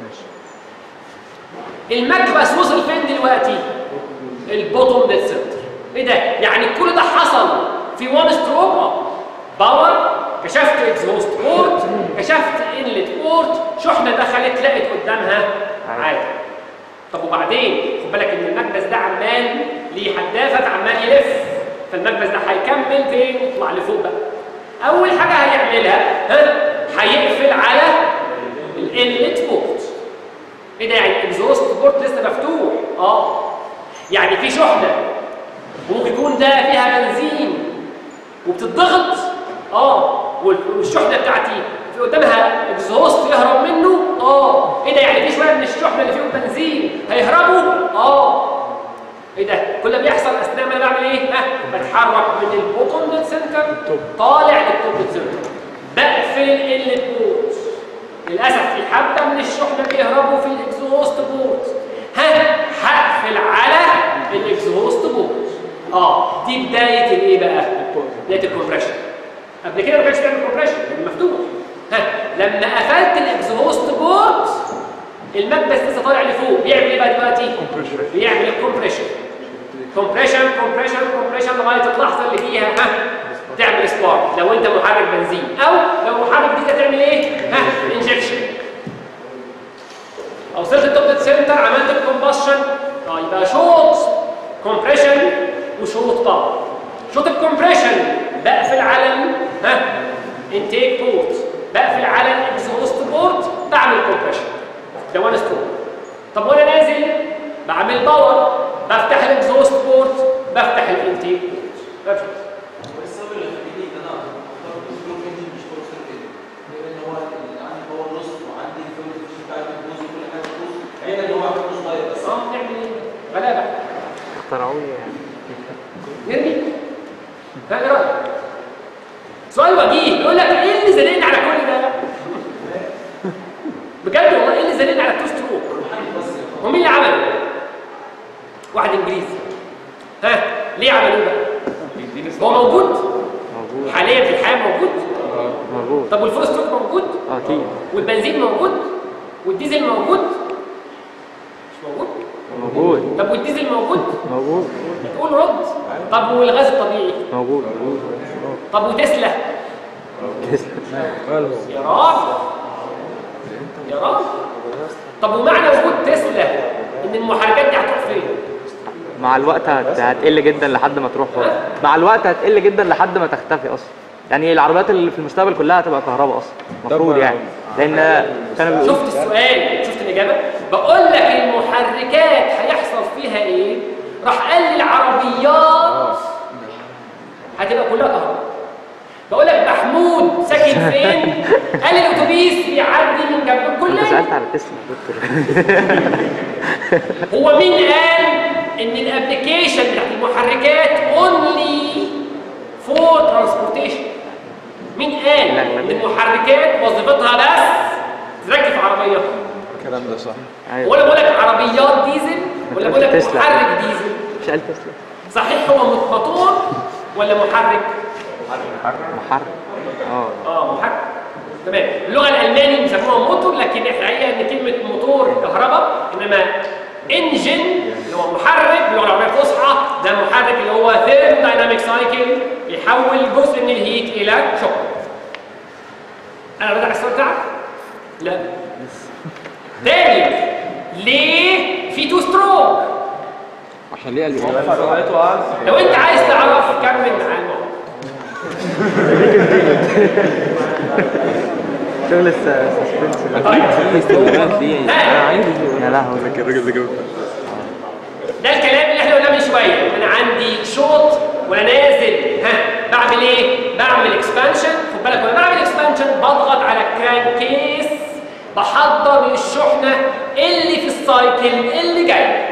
Speaker 1: المكبس وصل فين دلوقتي البوتوم ديد سنتر ايه ده يعني كل ده حصل في وان ستروك اه باور كشفت اكزوست بورت كشفت انلت بورت شحنه دخلت لقت قدامها عادي طب وبعدين خد بالك ان المكبس ده عمال ليه حدافه عمال يلف فالمكبس ده هيكمل فين يطلع لفوق بقى اول حاجه هيعملها ها هيقفل على الانلت بورت ايه ده يعني الاكزوست بورت لسه مفتوح اه يعني في شحنه ممكن يكون ده فيها بنزين وبتضغط اه والشحنه بتاعتي في قدامها اكزوست يهرب منه اه ايه ده يعني في شويه من الشحنه اللي فيهم بنزين هيهربوا اه ايه ده كل ده بيحصل اثناء ما انا بعمل ايه ها بتحرك من البوتوم ديد سنتر طالع للتوب ديد سنتر بقفل الانلت بورت للاسف في حبه من الشحنه بيهربوا في الاكزوست بورت ها هقفل على الاكزوست بورت اه دي بدايه الايه بقى بدايه الكومبريشن قبل كده ما كانش بيعمل كومبريشن كان مفتوح ها لما قفلت الاكزوست بورت المكبس لسه طالع لفوق بيعمل ايه بقى دلوقتي بيعمل الكومبريشن كومبريشن كومبريشن كومبريشن لغايه اللحظه اللي فيها ها تعمل سبارك لو انت محرك بنزين او لو محرك دي هتعمل ايه ها انجكشن او وصلت التوب سنتر عملت الكومبشن اه يبقى شوط كومبريشن وشوط باور شوط الكومبريشن بقفل على ال ها انتيك بورت بقفل على الاكزوست بورت بعمل كومبريشن ده وان ستروك طب وانا نازل بعمل باور بفتح الاكزوست بورت بفتح الانتيك بورت بفتح.
Speaker 6: السبب اللي خليني ان انا اختار الكنترول انجن مش باور سيركت لان هو عندي باور نص وعندي الفيلم بتاعت البوز وكل حاجه بوز عينا ان هو عامل صغير بس
Speaker 1: اه نعمل ايه غلابه
Speaker 5: اخترعوه يعني
Speaker 1: نرمي ها ايه رايك؟ سؤال وجيه يقول لك ايه اللي زنقني على كل ده؟ بجد والله ايه اللي زنقني على التو ستروك؟ ومين اللي عمله؟ واحد انجليزي ها ليه عمل ايه بقى؟ هو موجود؟
Speaker 5: موجود
Speaker 1: حاليا في الحياه موجود؟
Speaker 5: موجود
Speaker 1: طب والفول ستروك موجود؟
Speaker 5: اه اكيد
Speaker 1: والبنزين موجود؟ والديزل موجود؟ مش موجود؟
Speaker 5: موجود
Speaker 1: طب والديزل موجود؟
Speaker 5: موجود
Speaker 1: تقول رد طب والغاز الطبيعي؟
Speaker 5: موجود موجود
Speaker 1: طب وتسلا؟
Speaker 5: تسلا
Speaker 1: يا راجل يا راجل طب ومعنى وجود تسلا ان المحركات دي هتروح فين؟
Speaker 5: مع الوقت هت... هتقل جدا لحد ما تروح خالص مع الوقت هتقل جدا لحد ما تختفي اصلا يعني العربيات اللي في المستقبل كلها هتبقى كهرباء اصلا المفروض يعني لان كانوا بيقولوا
Speaker 1: شفت السؤال شفت الاجابه؟ بقول لك المحركات هيحصل فيها ايه؟ راح قال لي العربيات هتبقى كلها كهرباء بقول لك محمود ساكن فين؟ قال لي الاتوبيس بيعدي من جنب
Speaker 5: انت
Speaker 1: الكليه
Speaker 5: سالت على تسلا يا دكتور
Speaker 1: هو مين قال ان الابلكيشن بتاعت المحركات اونلي فور ترانسبورتيشن مين قال
Speaker 5: لا، لا.
Speaker 1: ان المحركات وظيفتها بس تركب عربيه
Speaker 7: الكلام ده صح
Speaker 5: ايوه
Speaker 1: ولا بقول لك عربيات ديزل ولا بقول لك
Speaker 5: تسلا.
Speaker 1: محرك ديزل
Speaker 5: مش قال تسلا
Speaker 1: صحيح هو موتور ولا محرك
Speaker 5: محرك اه
Speaker 1: اه محرك تمام اللغه الالماني بيسموها موتور لكن الحقيقه ان كلمه موتور كهرباء انما انجن اللي هو محرك باللغه العربيه الفصحى ده محرك اللي هو ثيرمو دايناميك سايكل بيحول جزء من الهيت الى شوك انا بدأ السؤال بتاعك؟ لا تاني ليه في تو ستروك؟
Speaker 7: عشان ليه قال لي
Speaker 1: لو انت عايز تعرف كمل مع الموضوع
Speaker 5: شغل السسبنس
Speaker 1: طيب ها
Speaker 5: يا لهوي
Speaker 7: الراجل ده جاب
Speaker 1: ده الكلام اللي احنا قلناه من شويه انا عندي شوط وانا نازل ها بعمل ايه بعمل اكسبانشن خد بالك وانا بعمل اكسبانشن بضغط على الكران كيس بحضر للشحنه اللي في السايكل اللي جاي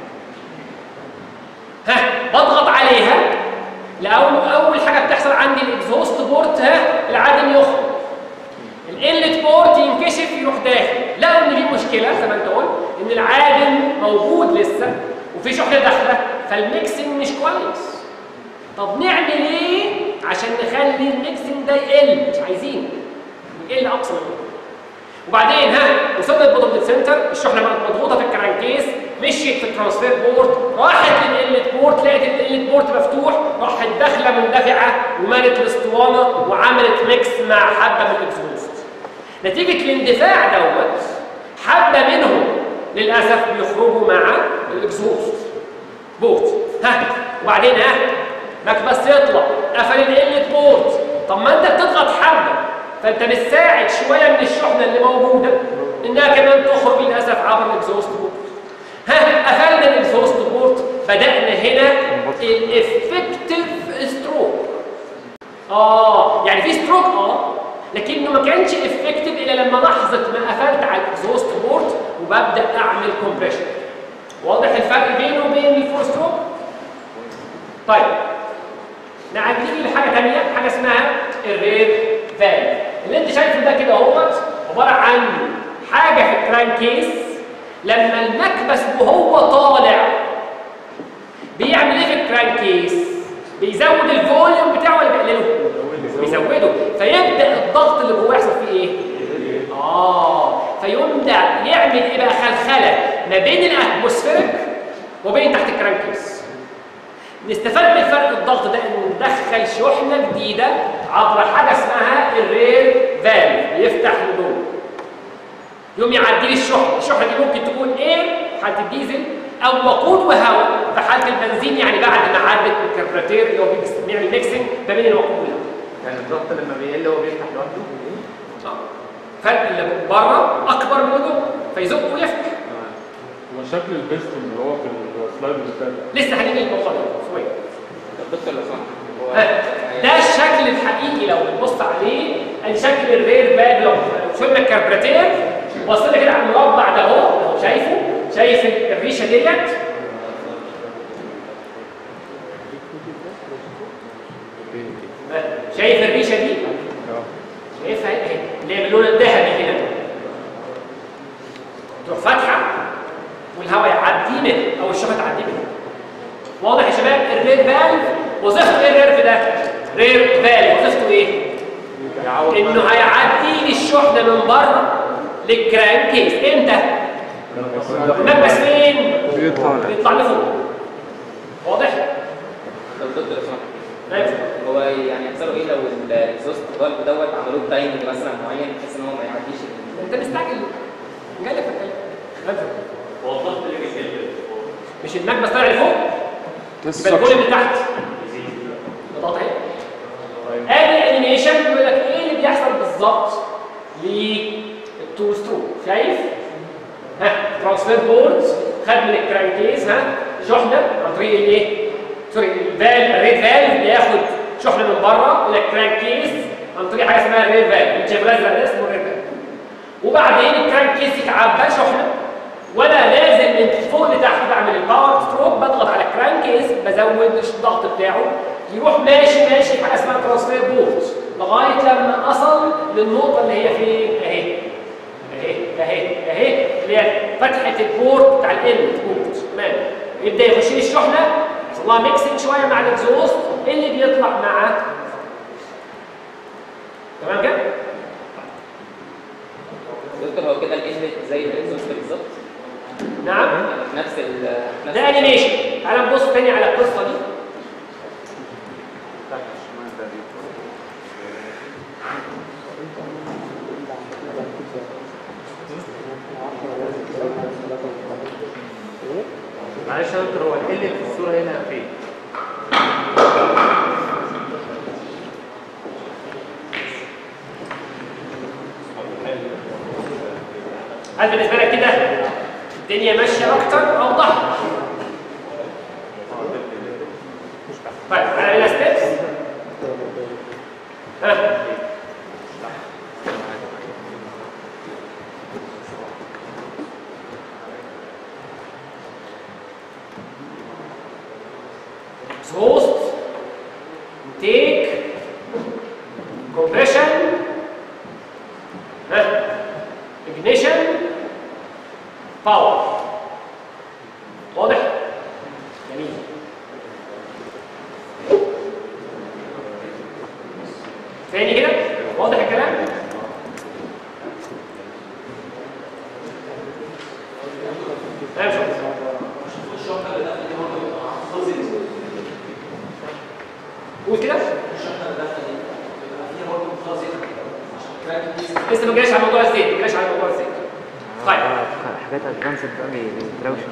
Speaker 1: ها بضغط عليها لأول اول حاجه بتحصل عندي الاكزوست بورت ها العدم يخرج الانلت بورت ينكشف يروح داخل لقوا ان في مشكله زي ما انت قلت ان العادم موجود لسه وفي شحنه داخله فالميكسنج مش كويس طب نعمل ايه عشان نخلي الميكسنج ده يقل مش عايزين يقل اقصى من كده وبعدين ها وصلنا للبوتوم سنتر الشحنه بقت مضغوطه في الكرانكيس مشيت في الترانسفير بورت راحت للانلت بورت لقيت الانلت بورت مفتوح راحت داخله مندفعه ومالت الاسطوانه وعملت ميكس مع حبه من الاكزوست نتيجه الاندفاع دوت حبه منهم للاسف بيخرجوا مع الاكزوست بورت ها وبعدين ها مكبس يطلع قفل الانلت بورت طب ما انت بتضغط حبه فانت بتساعد شويه من الشحنه اللي موجوده انها كمان تخرج للاسف عبر الاكزوست بورت ها قفلنا الاكزوست بورت بدانا هنا الافكتيف ستروك اه يعني في ستروك اه لكنه ما كانش افكتيف الا لما لحظه ما قفلت على الاكزوست بورت وببدا اعمل كومبريشن واضح الفرق بينه وبين الفور ستروك طيب نعدي لحاجه ثانيه حاجه اسمها الرير فالف اللي انت شايفه ده كده اهوت عباره عن حاجه في الكران كيس لما المكبس وهو طالع بيعمل ايه في الكران كيس بيزود الفوليوم بتاعه ولا بيقلله بيزوده فيبدا الضغط اللي جواه يحصل فيه ايه اه فيبدا يعمل ايه بقى خلخله ما بين الاتموسفيريك وبين تحت الكران كيس نستفاد من فرق الضغط ده ان ندخل شحنه جديده عبر حاجه اسمها الرير فالف يفتح لجوه يوم يعدي لي الشحنه الشحنه دي ممكن تكون اير في حاله الديزل او وقود وهواء في حاله البنزين يعني بعد ما عدت من الكربوراتير اللي هو بيكس- بيعمل ميكسنج ما بين الوقود والهواء
Speaker 8: يعني الضغط لما بيقل هو بيفتح لوحده
Speaker 1: آه. فرق اللي بره اكبر من اللي جوه فيزق ويفتح
Speaker 4: وشكل البيستون اللي هو في السلايد اللي فات
Speaker 1: لسه هنيجي للموضوع ده شويه
Speaker 8: طب دكتور لو سمحت هو
Speaker 1: ها، ده الشكل الحقيقي لو بتبص عليه ادي شكل الرير باد لو شفنا الكربراتير بصينا كده على المربع ده اهو اهو شايفه شايف الريشه ديت شايف الريشه دي؟ شايفها اهي اللي هي باللون الذهبي كده تروح فاتحه والهواء يعدي منها او الشفه تعدي منها واضح يا شباب الرير فالف وظيفته ايه الرير ده؟ رير فالف وظيفته ايه؟ انه هيعدي الشحنه من بره للكرانك كيس امتى؟ المكبس فين؟
Speaker 7: بيطلع
Speaker 1: بيطلع لفوق واضح؟
Speaker 8: طب دكتور لو سمحت
Speaker 1: طيب
Speaker 8: هو يعني يحصلوا ايه لو الاكزوست فالف دوت عملوه بتايمنج مثلا معين بحيث ان هو ما يعديش ال-
Speaker 1: انت مستعجل جاي لك في الكلام ابدا
Speaker 4: هو الضغط اللي بيسجل
Speaker 1: مش المكبس طالع لفوق يبقى الكل من تحت بضغط اهي ادي انيميشن بيقول لك ايه اللي بيحصل بالظبط للتو ستروك شايف ها ترانسفير بورد خد من الكرانكيز ها شحنه عن طريق الايه سوري الفال الريد فالف بياخد شحنه من بره الى الكرانكيز عن طريق حاجه اسمها الريد فالف اللي شايف الازرق ده اسمه الريد فالف وبعدين الكرانكيز يتعبى شحنه وانا لازم من فوق لتحت بعمل الباور ستروك بضغط على الكرانكيز بزود الضغط بتاعه يروح ماشي ماشي في حاجه اسمها ترانسفير بورد لغايه لما اصل للنقطه اللي هي فين اهي اهي اهي اهي اللي هي فتحه البورت بتاع الانت بورت تمام يبدا يخش لي الشحنه يحصل لها ميكسنج شويه مع الاكزوست اللي بيطلع مع تمام كده؟
Speaker 8: دكتور هو كده الانلت زي الاكزوست بالظبط
Speaker 1: نعم
Speaker 8: يعني في نفس ال في نفس
Speaker 1: ده انيميشن تعال نبص تاني على القصه دي
Speaker 9: معلش يا دكتور هو ال في الصوره هنا فين؟
Speaker 1: هل بالنسبه لك كده الدنيا ماشيه اكتر اوضح طيب على الى ستيبس ها exhaust intake compression ها ignition باور واضح جميل تاني كده واضح الكلام تمام شكرا قول كده لسه ما جاش على موضوع الزيت ما جاش على موضوع الزيت طيب
Speaker 5: حاجات ادفانسد بقى بيتراوشن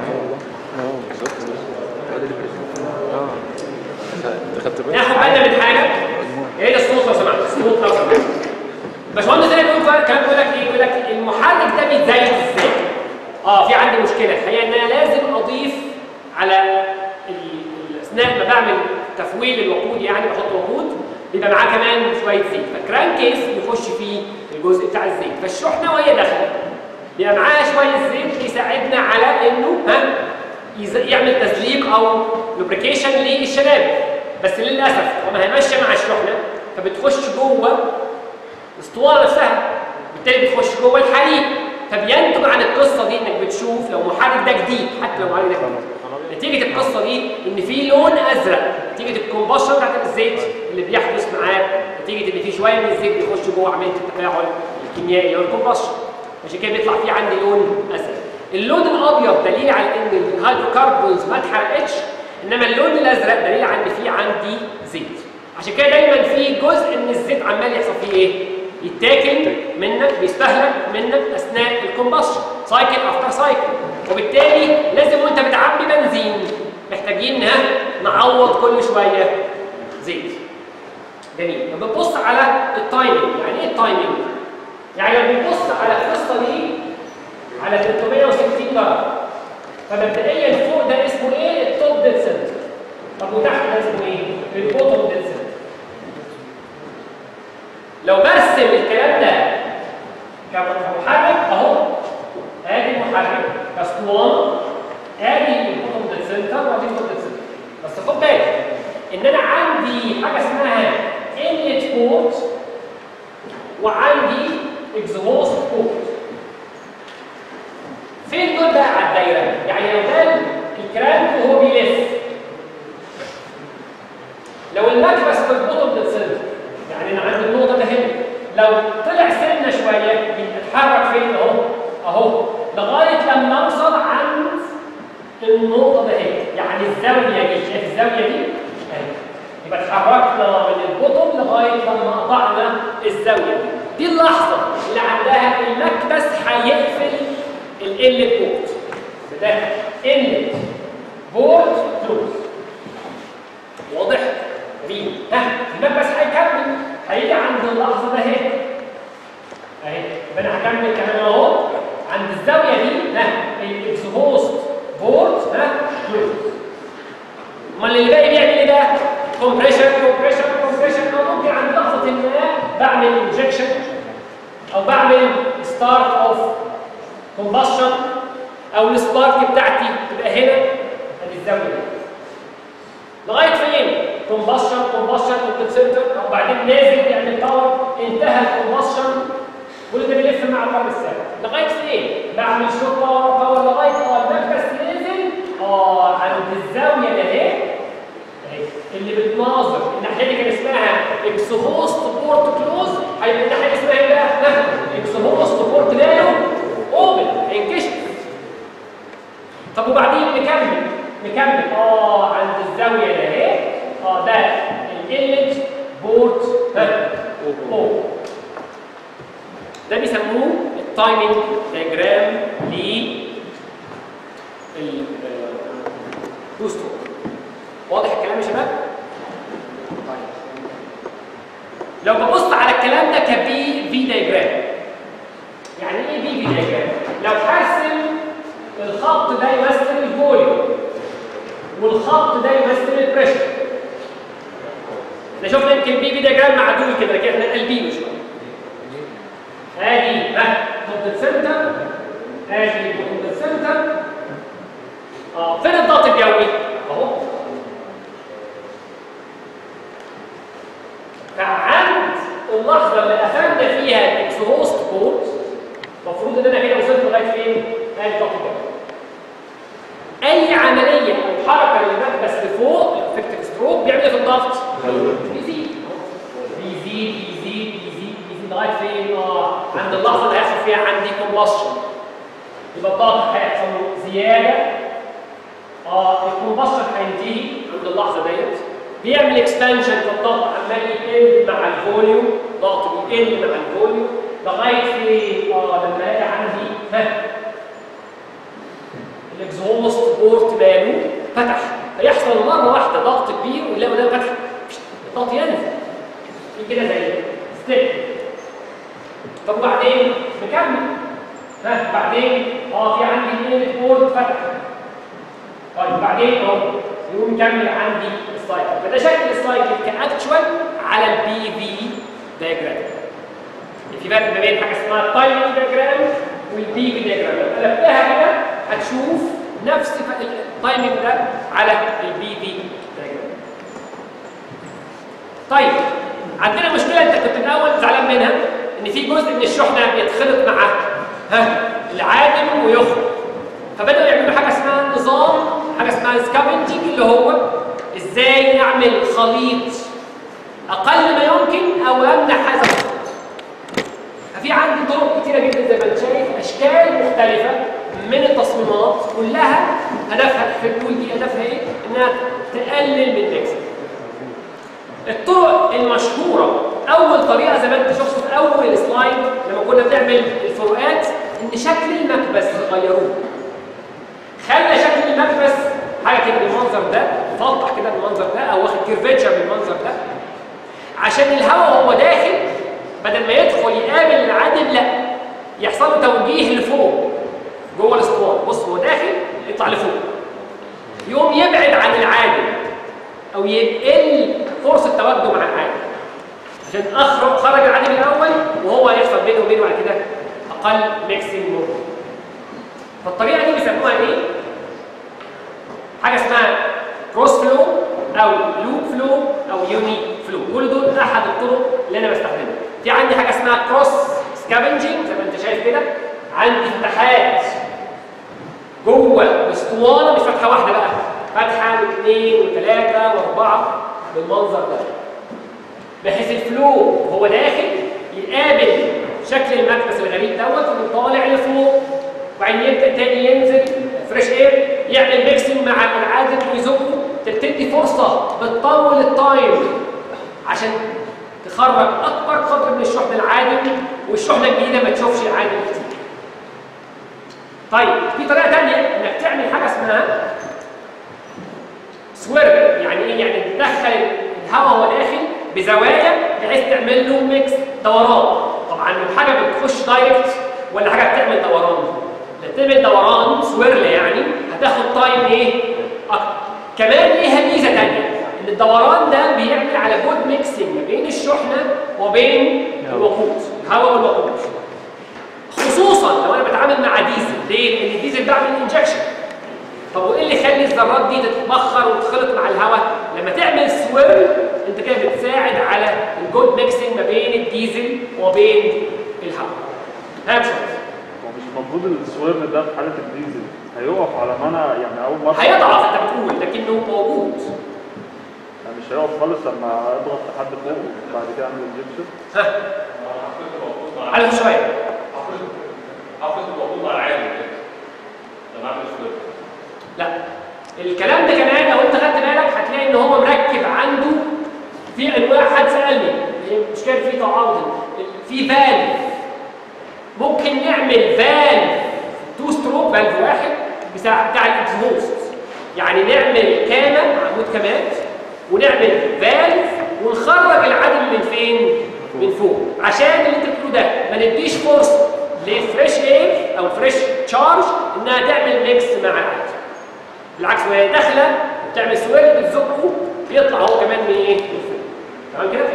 Speaker 5: اه
Speaker 7: انت خدت بالك؟
Speaker 1: ناخد بالنا من حاجه ايه ده الصوت لو سمحت الصوت لو سمحت باشمهندس هنا بيقول كان بيقول لك ايه بيقول لك المحرك ده بيتزيت ازاي اه في عندي مشكله الحقيقه ان انا لازم اضيف على ال- ال- اثناء ما بعمل تفويل الوقود يعني بحط وقود بيبقى معاه كمان شويه زيت فالكران كيس بيخش فيه الجزء بتاع الزيت فالشحنه وهي داخله بيبقى معاها شويه زيت بيساعدنا على انه ها يز- يعمل تزليق او لوبريكيشن للشباب بس للاسف وما هي ماشيه مع الشحنه فبتخش جوه الاسطوانه نفسها بالتالي بتخش جوه الحليب فبينتج عن القصه دي انك بتشوف لو محرك ده جديد حتى لو محرك ده جديد نتيجه القصه دي ان في لون ازرق نتيجه الكومبشن بتاعت الزيت اللي بيحدث معاه نتيجه ان في شويه من الزيت بيخش جوه عمليه التفاعل الكيميائي اللي هو الكومبشن عشان كده بيطلع في عندي لون ازرق اللون الابيض دليل على ان الهيدروكربونز ما اتحرقتش انما اللون الازرق دليل على ان في عندي زيت عشان كده دايما في جزء من الزيت عمال يحصل فيه ايه يتاكل منك بيستهلك منك اثناء الكومبشن سايكل افتر سايكل وبالتالي لازم وانت بتعبي بنزين محتاجين ها نعوض كل شويه زيت جميل لما بتبص على التايمنج يعني ايه التايمنج يعني لما بتبص على القصه دي على 360 درجه فمبدئيا فوق ده اسمه ايه التوب ديد سنتر طب وتحت ده اسمه ايه البوتوم ديد سنتر لو برسم الكلام ده كمحرك اهو ادي المحرك كاسطوانه ادي البوتوم ديد سنتر وادي التوب ديد سنتر بس خد بالك ان انا عندي حاجه اسمها inlet port وعندي exhaust port فين دول بقى على الدايره؟ يعني لو ده الكرانك وهو بيلف لو المكبس في البطن بتتسلق يعني انا عندي النقطه ده هنا لو طلع سنه شويه بيتحرك فين اهو اهو لغايه لما اوصل عند النقطه ده هنا يعني الزاويه دي شايف الزاويه دي اهي يبقى اتحركنا من البطن لغايه لما قطعنا الزاويه دي دي اللحظه اللي عندها المكبس هيقفل الانلت بورت ده انلت بورت كلوز واضح جميل ها المكبس هيكمل هيجي عند اللحظه ده اهي اهي يبقى انا هكمل كمان اهو عند الزاويه دي ها الاكسهوست بورت ها كلوز امال اللي باقي بيعمل ايه ده؟ كومبريشن كومبريشن كومبريشن او ممكن عند لحظه ما بعمل انجكشن او بعمل ستارت اوف كومبشن او السبارك بتاعتي تبقى هنا ادي الزاويه دي لغايه فين؟ كومبشن كومبشن سنتر وبعدين نازل يعمل باور انتهى الكومبشن كل ده بيلف مع الضرب الثابت لغايه فين؟ بعمل شوت باور باور لغايه اه المكبس نازل اه عند الزاويه ده اهي اهي اللي بتناظر الناحيه دي كان اسمها اكسهوست بورت كلوز هيبقى الناحيه دي اسمها ايه بقى؟ اكسهوست بورت نايو اوبن هينكشف طب وبعدين نكمل نكمل اه عند الزاويه ده اهي اه ده الانلت بورت ها اوبن ده بيسموه التايمنج دياجرام ل البوستر واضح الكلام يا شباب؟ طيب لو ببص على الكلام ده كبي في دياجرام يعني ايه بي في دياجرام؟ لو هرسم الخط ده يمثل الفوليوم والخط ده يمثل البريشر احنا شفنا يمكن بي في دياجرام معدول كده لكن احنا قلبينه شويه ادي ها ضد السنتر ادي ضد السنتر اه فين الضغط الجوي؟ اهو فعند اللحظه اللي قفلنا فيها الاكسهوست بورت المفروض ان انا كده وصلت لغايه فين؟ ادي الضغط الجوي اي عمليه او حركه للمكبس لفوق الافكتيف ستروك بيعمل ايه في الضغط؟ بيزيد بيزيد بيزيد بيزيد بيزيد لغايه فين؟ اه عند اللحظه اللي هيحصل فيها عندي كومبشن يبقى الضغط هيحصل له زياده اه الكومبشن هينتهي عند اللحظه ديت بيعمل اكسبانشن في الضغط عمال يقل مع الفوليوم ضغطه بيقل مع الفوليوم لغايه فين؟ اه لما الاقي عندي ها الاكزوست بورت ماله فتح فيحصل مره واحده ضغط كبير ويلاقوا ده فتح الضغط ينزل في كده زي ستيب طب وبعدين نكمل ها بعدين اه في عندي الايلت بورت فتح طيب بعدين اهو يقوم يكمل عندي السايكل فده شكل السايكل كاكتشوال على البي في دايجرام في فرق ما بين حاجه اسمها التايمنج دايجرام والبي في دايجرام لو قلبتها كده هتشوف نفس التايمنج ده على البي في دايجرام طيب عندنا مشكله انت كنت الاول زعلان منها ان في جزء من الشحنه بيتخلط مع ها العادم ويخرج فبداوا يعملوا حاجه اسمها نظام حاجه اسمها سكافنجنج اللي هو ازاي نعمل خليط اقل ما يمكن او امنع هذا الخليط ففي عندي طرق كتيره جدا زي ما انت شايف اشكال مختلفه من التصميمات كلها هدفها الحلول دي هدفها ايه؟ انها تقلل من الميكسنج الطرق المشهوره اول طريقه زي ما انت شفت في اول سلايد لما كنا بنعمل الفروقات ان شكل المكبس غيروه خلى شكل المكبس حاجه كده بالمنظر ده مفلطح كده بالمنظر ده او واخد كيرفيتشر بالمنظر ده عشان الهواء وهو داخل بدل ما يدخل يقابل العادم لا يحصل له توجيه لفوق جوه الاسطوانه بص هو داخل يطلع لفوق يقوم يبعد عن العادم او يقل فرصه تواجده مع العادم عشان اخرج خرج العادم الاول وهو هيحصل بينه وبينه بعد كده اقل ميكسنج ممكن فالطريقه دي بيسموها ايه؟ حاجه اسمها كروس فلو او لوب فلو او يوني فلو كل دول احد الطرق اللي انا بستخدمها في عندي حاجه اسمها كروس سكافنجينج زي ما انت شايف كده عندي فتحات جوه الاسطوانه مش فتحه واحده بقى فتحه واثنين وثلاثه واربعه بالمنظر ده بحيث الفلو وهو داخل يقابل شكل المكبس الغريب دوت اللي طالع لفوق وبعدين يبدا تاني ينزل فريش اير يعمل ميكسنج مع العادم ويزقه تبتدي فرصه بتطول التايم عشان تخرج اكبر قدر من الشحن العادم والشحنه الجديده ما تشوفش العادم كتير. طيب في طريقه ثانيه انك تعمل حاجه اسمها سويرب يعني ايه يعني تدخل الهواء وهو داخل بزوايا بحيث تعمل له ميكس دوران طبعا لو حاجه بتخش دايركت ولا حاجه بتعمل دوران لما تعمل دوران سويرل يعني هتاخد تايم ايه اكتر كمان ليها ميزه ثانيه ان الدوران ده بيعمل على جود ميكسنج ما بين الشحنه وبين الوقود الهواء والوقود خصوصا لو انا بتعامل مع ديزل ليه؟ لان الديزل بعمل انجكشن طب وايه اللي يخلي الذرات دي تتبخر وتخلط مع الهواء؟ لما تعمل سويرل انت كده بتساعد على الجود ميكسنج ما بين الديزل وبين الهواء. ها مش
Speaker 10: هو مش المفروض السويرن ده في حاله الديزل هيقف على ما انا يعني اول مره
Speaker 1: هيضعف انت بتقول لكنه موجود.
Speaker 10: يعني مش هيقف خالص لما اضغط لحد فوق وبعد كده اعمل انجكشن
Speaker 1: ها على شويه
Speaker 11: حافظ الموضوع مع العادي كده لما اعمل سوير
Speaker 1: لا الكلام ده كمان لو انت خدت بالك هتلاقي ان هو مركب عنده في انواع حد سالني هي مش كان في تعارض في فالف ممكن نعمل فالف تو ستروك فالف واحد بتاع بتاع الاكزوست يعني نعمل كامه عمود كامات ونعمل فالف ونخرج العدم من فين؟ من فوق عشان اللي انت بتقوله ده ما نديش فرصه لفريش اير او فريش تشارج انها تعمل ميكس مع العدم بالعكس وهي داخله بتعمل سويل بتزقه بيطلع هو كمان من ايه؟ من فوق تمام كده؟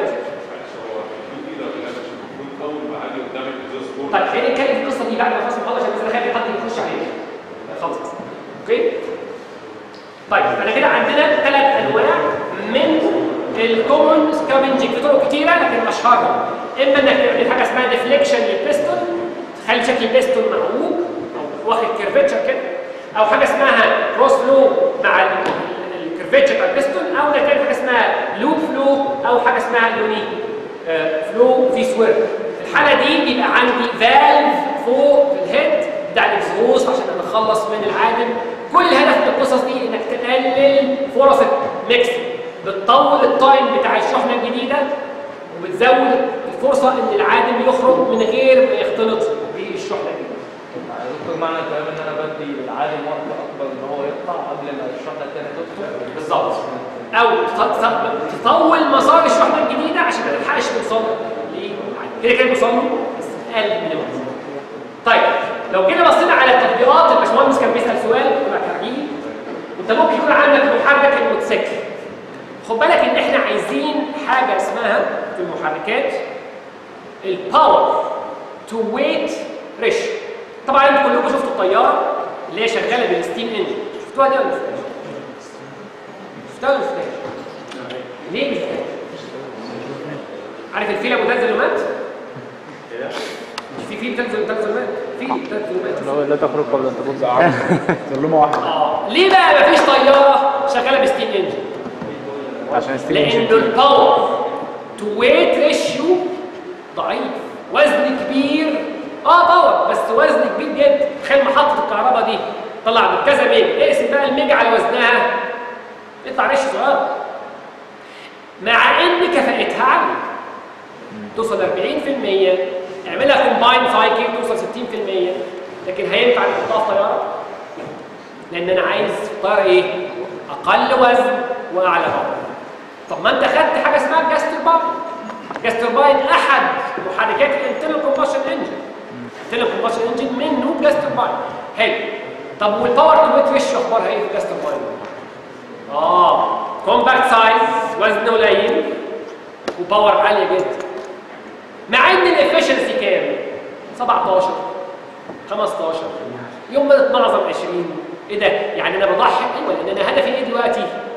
Speaker 1: طيب خلينا نتكلم في القصه دي بعد ما خلاص نخلص عشان بس انا خايف حد يخش علينا خلص بس اوكي؟ طيب انا كده عندنا ثلاث انواع من الكومن سكافنجينج في طرق كتيره لكن اشهرها اما انك تعمل حاجه اسمها ديفليكشن للبيستون تخلي شكل البيستون معوج او واخد كيرفتشر كده او حاجه اسمها كروس فلو مع الكيرفتشر بتاع البيستون او انك تعمل حاجه اسمها لوب فلو او حاجه اسمها يوني فلو في سوير في الحاله دي بيبقى عندي فالف فوق الهيد بتاع الاكزوست عشان نتخلص من العادم كل الهدف من القصص دي انك تقلل فرص الميكس بتطول التايم بتاع الشحنه الجديده وبتزود الفرصه ان العادم يخرج من غير ما يختلط بالشحنه الجديده
Speaker 6: دكتور معنى الكلام ان انا بدي للعالم وقت اكبر ان هو يطلع قبل ما الشحنه الثانيه تدخل
Speaker 1: بالظبط او ت- ت- تطول مسار الشحنه الجديده عشان ما تلحقش توصل ليه كده كده توصل له بس اقل من الوقت طيب لو جينا بصينا على التطبيقات الباشمهندس كان بيسال سؤال كنا خارجين انت ممكن يكون عندك محرك الموتوسيكل خد بالك ان احنا عايزين حاجه اسمها في المحركات الباور تو ويت ريشيو طبعا انتوا كلكم شفتوا الطياره اللي هي شغاله بالستيم انجن شفتوها دي ولا ما شفتوهاش؟ شفتها ولا ما شفتهاش؟ ليه مش شفتهاش؟ عارف الفيل ابو ثلاث ظلمات؟ مش في فيل ثلاث ثلاث ظلمات؟ في ثلاث ظلمات
Speaker 2: اللي هو لا تخرج قبل ان تكون ظلمه واحده
Speaker 1: اه ليه بقى مفيش طياره شغاله بستيم انجن؟
Speaker 2: عشان ستيم
Speaker 1: لانه
Speaker 2: انجن
Speaker 1: الباور تو ويت ريشيو ضعيف وزن كبير اه باور بس وزن كبير جدا تخيل محطه الكهرباء دي طلع بكذا ميجا اقسم بقى الميجا على وزنها يطلع ريش صغير مع ان كفاءتها عاليه توصل 40% اعملها كومباين سايكل توصل 60% لكن هينفع نحطها في طياره؟ لان انا عايز في طياره ايه؟ اقل وزن واعلى باور طب ما انت خدت حاجه اسمها الجاس ترباين الجاس ترباين احد محركات الانترنال كومبشن انجن الانترنال كومبشن انجن منه جاس ترباين حلو طب والباور تو ويت ريشيو اخبارها ايه في الجاس ترباين اه كومباكت سايز وزن قليل وباور عاليه جدا مع ان الافشنسي كام 17 15 يوم ما تتنظم 20 ايه ده يعني انا بضحي ايوه لان انا هدفي ايه دلوقتي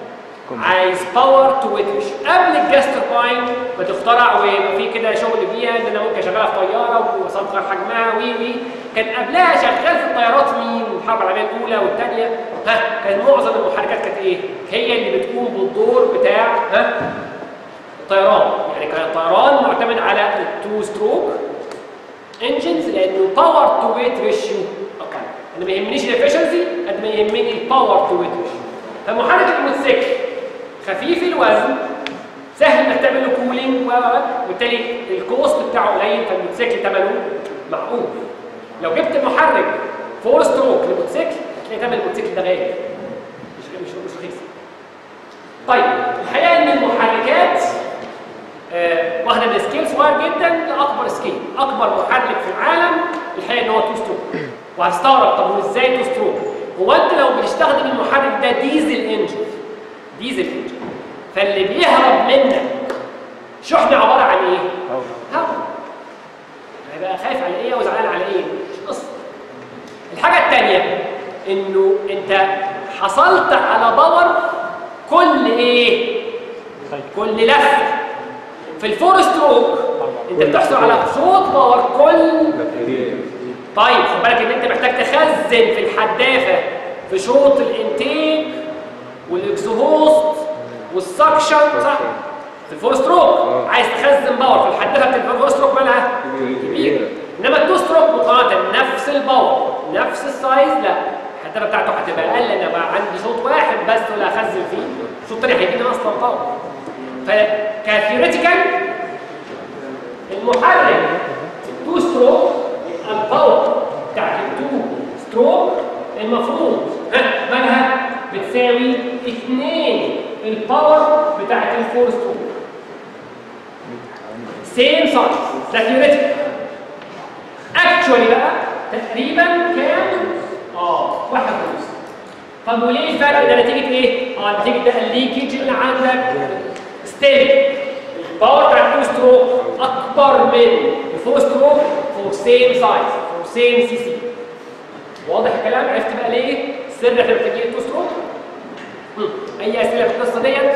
Speaker 1: عايز باور تو ويتش قبل الجاس توربين ما تخترع ويبقى في كده شغل بيها ان انا ممكن اشغلها في طياره واصغر حجمها وي وي كان قبلها شغال في الطيارات مين؟ الحرب العالميه الاولى والثانيه ها كان معظم المحركات كانت ايه؟ هي اللي بتقوم بالدور بتاع ها الطيران يعني كان الطيران معتمد على التو ستروك انجنز لانه باور تو ويت ريشيو اقل انا ما يهمنيش الافشنسي قد ما يهمني الباور تو ويت ريشيو فمحرك الموتوسيكل خفيف الوزن سهل انك تعمل له كولينج وبالتالي الكوست بتاعه قليل فالموتوسيكل ثمنه معقول لو جبت محرك فور ستروك للموتوسيكل هتلاقي ثمن الموتوسيكل ده غالي مش مش مش رخيص طيب الحقيقه ان المحركات آه، واخده من سكيل صغير جدا لاكبر سكيل اكبر محرك في العالم الحقيقه ان هو تو ستروك وهتستغرب طب وازاي تو ستروك هو انت لو بتستخدم المحرك ده ديزل انجن ديزل انجن فاللي بيهرب منك شحنه عباره عن ايه؟ هواء هيبقى خايف على ايه وزعلان على ايه؟ مش قصه الحاجه الثانيه انه انت حصلت على باور كل ايه؟ كل لفه في الفور ستروك انت بتحصل على صوت باور كل طيب خد بالك ان انت محتاج تخزن في الحدافه في شوط الانتيك والاكزوست والسكشن صح في الفور ستروك عايز تخزن باور في الحدافه بتاعت الفور ستروك مالها كبيره انما التو ستروك مقارنه نفس الباور نفس السايز لا الحدافه بتاعته هتبقى اقل انا بقى عندي شوط واحد بس ولا اخزن فيه الشوط الثاني هيديني اصلا باور فكثيوريتيكال المحرك التو ستروك الباور بتاعت التو ستروك المفروض ها مالها بتساوي 2 الباور بتاعت الفور ستروك سيم سايز ده ثيوريتيكال اكشولي بقى تقريبا كام؟ اه واحد ونص طب وليه الفرق ده نتيجه ايه؟ اه نتيجه ده الليكج اللي عندك ستيل الباور بتاع التو ستروك اكبر من الفور ستروك فور سيم سايز فور سيم سي سي واضح الكلام عرفت بقى ليه السر احنا محتاجين التو ستروك مم. اي اسئله في القصه ديت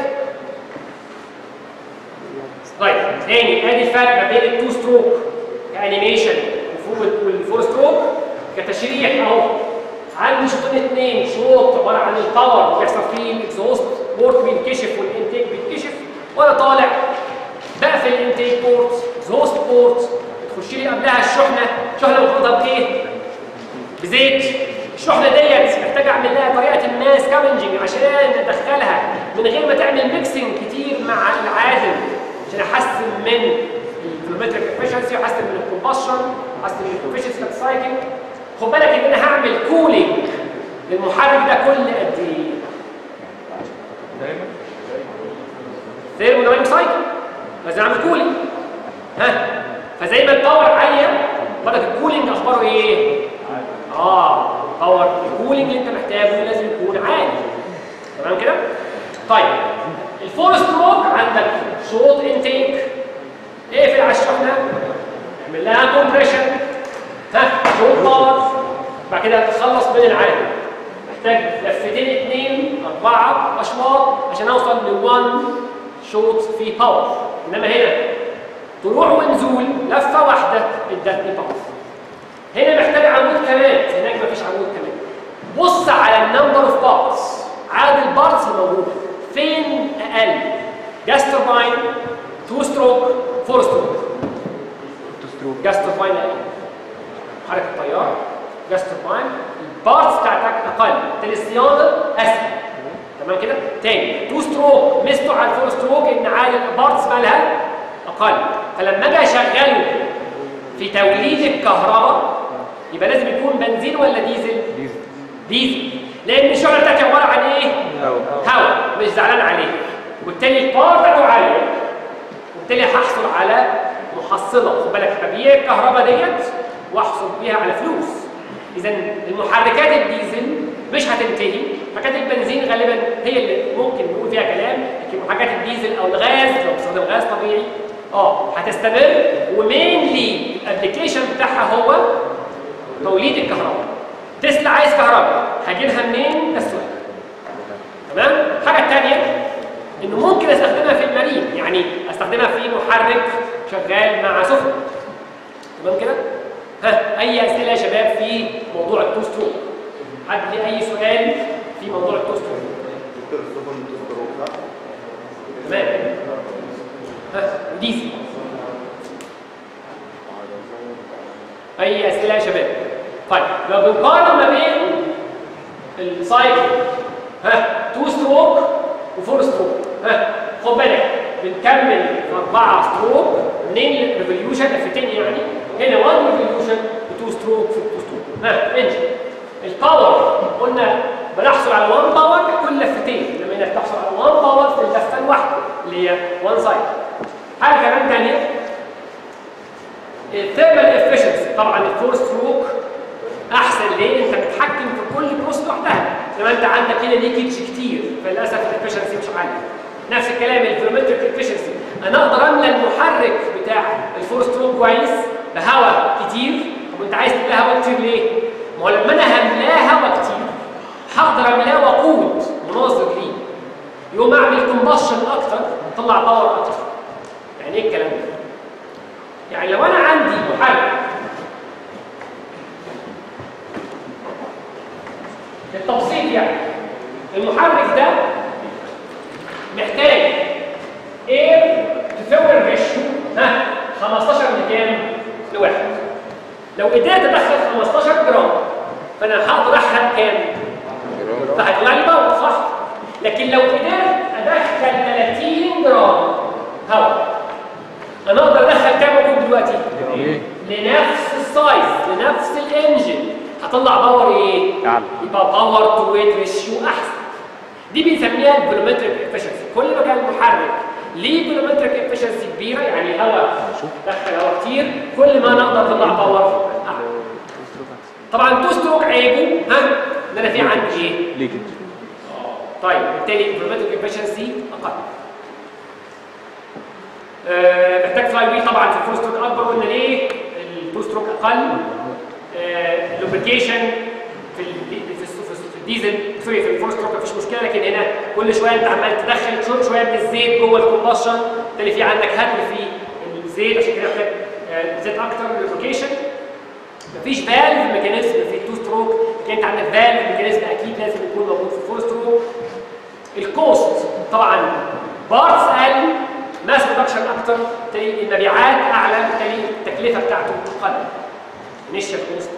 Speaker 1: طيب تاني ادي الفرق ما بين التو ستروك كانيميشن والفور ستروك كتشريح اهو عندي شوطين اثنين شوط عباره عن الباور بيحصل فيه الاكزوست بورت بينكشف والانتيك بينكشف وانا طالع بقفل الانتيك بورت اكزوست بورت تخش لي قبلها الشحنه شحنه مفروضه بايه؟ بزيت الشحنه ديت محتاج اعمل لها طريقه ما سكافنجنج عشان ادخلها من غير ما تعمل ميكسنج كتير مع العادم عشان احسن من الكيلومتريك افشنسي واحسن من الكومبشن واحسن من الافشنسي بتاعت السايكل خد بالك ان انا هعمل كولينج للمحرك ده كل قد ايه؟ ثيرمودايناميك سايكل لازم اعمل كولينج ها فزي ما الباور عاليه برضك الكولينج اخباره ايه؟ اه باور الكولينج اللي انت محتاجه لازم يكون عالي تمام كده؟ طيب الفور ستروك عندك شوط انتيك اقفل على الشحنه اعمل لها كومبريشن ها شوط باور بعد كده تخلص من العالي محتاج لفتين اثنين اربعه اشواط عشان اوصل لوان شوط فيه باور انما هنا طلوع ونزول لفه واحده ادتني باور هنا محتاج عمود كمان هناك مفيش عمود كمان بص على النمبر اوف بارتس عدد البارتس الموجوده فين اقل جاس توربين تو ستروك فور ستروك تو ستروك جاس توربين اقل حركه الطياره جاس توربين البارتس بتاعتك اقل بالتالي الصيانه اسهل تمام كده تاني تو ستروك ميزته على الفور ستروك ان عدد البارتس مالها اقل فلما اجي اشغله في توليد الكهرباء يبقى لازم يكون بنزين ولا ديزل؟ ديزل ديزل لان الشغله بتاعتي عباره عن ايه؟ هواء مش زعلان عليه وبالتالي الباور بتاعته عاليه وبالتالي هحصل على محصله خد بالك هبيع الكهرباء ديت واحصل بيها على فلوس اذا المحركات الديزل مش هتنتهي محركات البنزين غالبا هي اللي ممكن نقول فيها كلام لكن محركات الديزل او الغاز لو بتستخدم غاز طبيعي اه هتستمر ومينلي الابلكيشن بتاعها هو توليد الكهرباء تسلا عايز كهرباء هجيبها منين؟ ده السؤال تمام؟ الحاجه الثانيه انه ممكن استخدمها في المرين يعني استخدمها في محرك شغال مع سفن تمام كده ها اي اسئله يا شباب في موضوع التو ستروك حد ليه اي سؤال في موضوع التو ستروك تمام ها وديزي اي اسئله يا شباب طيب لو بنقارن ما بين السايكل ها تو ستروك وفور ستروك ها خد بالك بنكمل في اربعه ستروك منين ريفوليوشن لفتين يعني هنا 1 ريفوليوشن و2 ستروك في 2 ستروك ها انجن الباور قلنا بنحصل على 1 باور كل لفتين لما انك تحصل على 1 باور في اللفه الواحده اللي هي 1 سايد حاجه كمان ثانيه الثيرمال افشنسي طبعا الفور ستروك احسن ليه انت بتتحكم في كل بروسس لوحدها لما انت عندك هنا ليكج كتير فللاسف الافشنسي مش عاليه نفس الكلام الفيرومتريك افشنسي انا اقدر املى المحرك بتاع الفور ستروك كويس بهواء كتير طب انت عايز تملاه هواء كتير ليه؟ ما هو لما انا هملاه هواء كتير هقدر املاه وقود مناظر ليه يقوم اعمل كومبشن اكتر اطلع باور اكتر يعني ايه الكلام ده؟ يعني لو انا عندي محرك بالتبسيط يعني المحرك ده محتاج اير تفور ريشيو ها 15 لكام؟ لواحد لو قدرت ادخل 15 جرام فانا هقدر احرق كام؟ فهيطلع لي باور صح؟ لكن لو قدرت ادخل 30 جرام هواء انا اقدر ادخل كام موجود دلوقتي؟ لنفس السايز لنفس الانجن هطلع باور ايه؟
Speaker 5: أعلى.
Speaker 1: يبقى باور تو ويت ريشيو احسن دي بنسميها الفولومتريك افشنسي كل ما كان المحرك ليه فولومتريك افشنسي كبيره يعني هواء دخل هواء كتير كل ما نقدر نطلع باور اعلى طبعا تو ستروك عيبه ها ان انا في عندي ايه؟
Speaker 3: ليكج
Speaker 1: طيب بالتالي الفولومتريك افشنسي اقل آه، محتاج فلاي ويل طبعا في الفول ستروك اكبر قلنا ليه التو ستروك اقل لوبريكيشن في ال- في الس- في الس- في الديزل سوري في الفول ستروك مفيش مشكله لكن هنا كل شويه انت عمال تدخل شو- شويه من الزيت جوه الكومبشن بالتالي في عندك هدر في الزيت عشان كده محتاج آه، زيت اكتر لوبريكيشن مفيش فالف ميكانيزم في التو ستروك لكن انت عندك فالف ميكانيزم اكيد لازم يكون موجود في الفول ستروك الكوست طبعا بارتس اقل ماس برودكشن اكتر بالتالي المبيعات اعلى بالتالي التكلفه بتاعته اقل انيشال كوست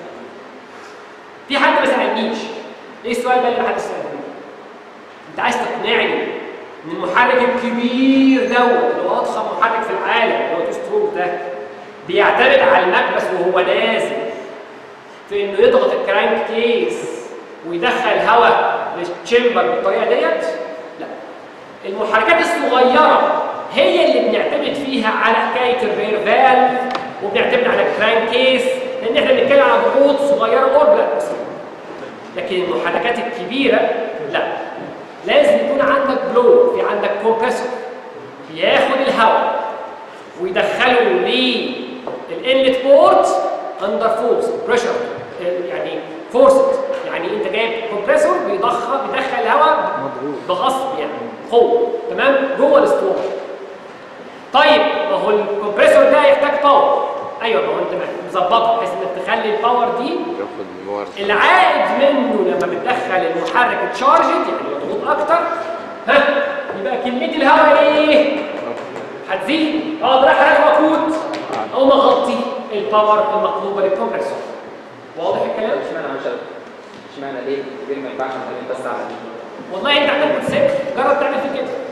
Speaker 1: في حد ما سالنيش ايه السؤال بقى اللي محدش سالني انت عايز تقنعني ان المحرك الكبير دوت اللي هو اضخم محرك في العالم اللي هو تو ستروك ده بيعتمد على المكبس وهو نازل في انه يضغط الكرانك كيس ويدخل هواء للتشمبر بالطريقه ديت لا المحركات الصغيره هي اللي بنعتمد فيها على حكايه الرير فالف وبنعتمد على الكرانك كيس لان احنا بنتكلم على ضغوط صغيره اوربلت بس لكن المحركات الكبيره لا لازم يكون عندك بلو في عندك كومبريسور بياخد الهواء ويدخله للانلت بورت اندر فورس بريشر يعني فورس يعني انت جايب كومبريسور بيضخ بيدخل الهواء بغصب يعني قوه تمام جوه الاسطوانه طيب ما هو الكمبريسور ده يحتاج باور ايوه ما هو انت مظبطه بحيث انك تخلي الباور دي
Speaker 7: ياخد موارد
Speaker 1: العائد منه لما بتدخل المحرك تشارجد يعني مضغوط اكتر ها يبقى كميه الهواء ايه؟ هتزيد اقدر احرق وقود او ما اغطي الباور المطلوبه للكمبريسور واضح الكلام؟
Speaker 8: اشمعنى مش اشمعنى ليه الكبير ما ينفعش نتكلم بس على دي
Speaker 1: والله انت عندك موتوسيكل جرب تعمل فيه كده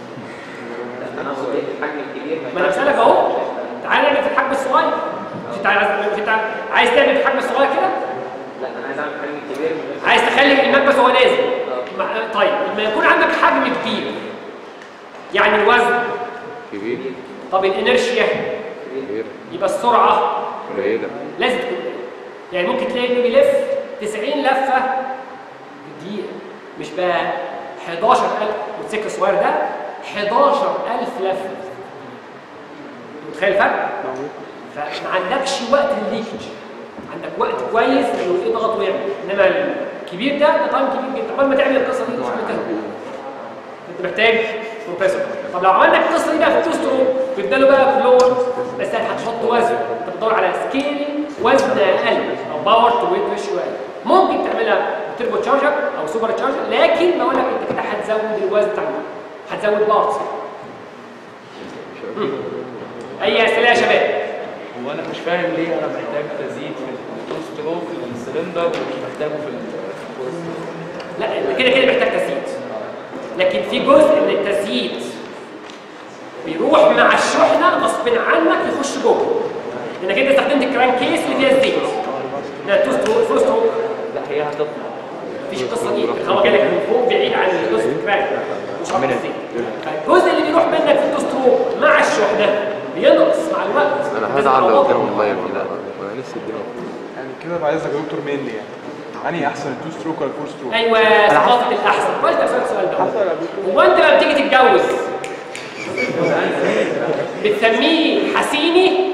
Speaker 8: انا اقصد ايه الحجم الكبير
Speaker 1: ما انا بسالك اهو تعالى نعمل في الحجم الصغير مش انت عايز مش انت عايز تعمل في الحجم الصغير كده
Speaker 8: لا انا عايز اعمل حجم كبير من غير-
Speaker 1: عايز تخلي المكبس وهو نازل مع- طيب لما يكون عندك حجم كبير يعني الوزن
Speaker 7: كبير
Speaker 1: طب الانرشيا
Speaker 7: كبير
Speaker 1: يبقى السرعه
Speaker 7: قليلة
Speaker 1: لازم تكون قليلة. يعني ممكن تلاقي انه بيلف 90 لفه في الدقيقه مش بقى 11000 موتوسيكل الصغير ده 11000 لفه متخيل الفرق؟ فما عندكش وقت للليكج عندك وقت كويس انه يضغط ويعمل انما الكبير ده ده طعم كبير جدا قبل ما تعمل القصه دي مش محتاج انت محتاج كومبريسور طب لو عملنا القصه دي بقى في تو ستروك جبنا له بقى بلور بس هتحط وزن انت بتدور على سكيل وزن اقل او باور تو ويت ريشيو اقل ممكن تعملها تربو تشارجر او سوبر تشارجر لكن بقول لك انت كده هتزود الوزن بتاع الموتور. هتزود بارتس اي اسئله يا شباب
Speaker 9: هو انا مش فاهم ليه انا محتاج تزيد في التو ستروك السلندر ومش محتاجه في الفورس
Speaker 1: لا انت كده كده محتاج تزييد لكن في جزء من التزييد بيروح مع الشحنه غصب عنك يخش جوه لانك انت استخدمت الكران كيس اللي فيها الزيت لا تو ستروك فور ستروك
Speaker 5: لا هي هتطلع
Speaker 1: مفيش القصه دي هو جالك من فوق بعيد عن جزء الكران مش عارف الزيت الجزء اللي بيروح منك في التو ستروك مع الشحنه بينقص مع الوقت
Speaker 7: انا
Speaker 1: لازم
Speaker 7: هزعل لو
Speaker 1: تعوضه.
Speaker 7: اديهم الميه كده انا نفسي اديهم
Speaker 2: يعني كده بقى عايزك يا دكتور مين يعني انهي احسن التو ستروك ولا الفور ستروك؟
Speaker 1: ايوه ثقافه الاحسن كويس انك سالت السؤال ده هو انت لما بتيجي تتجوز بتسميه حسيني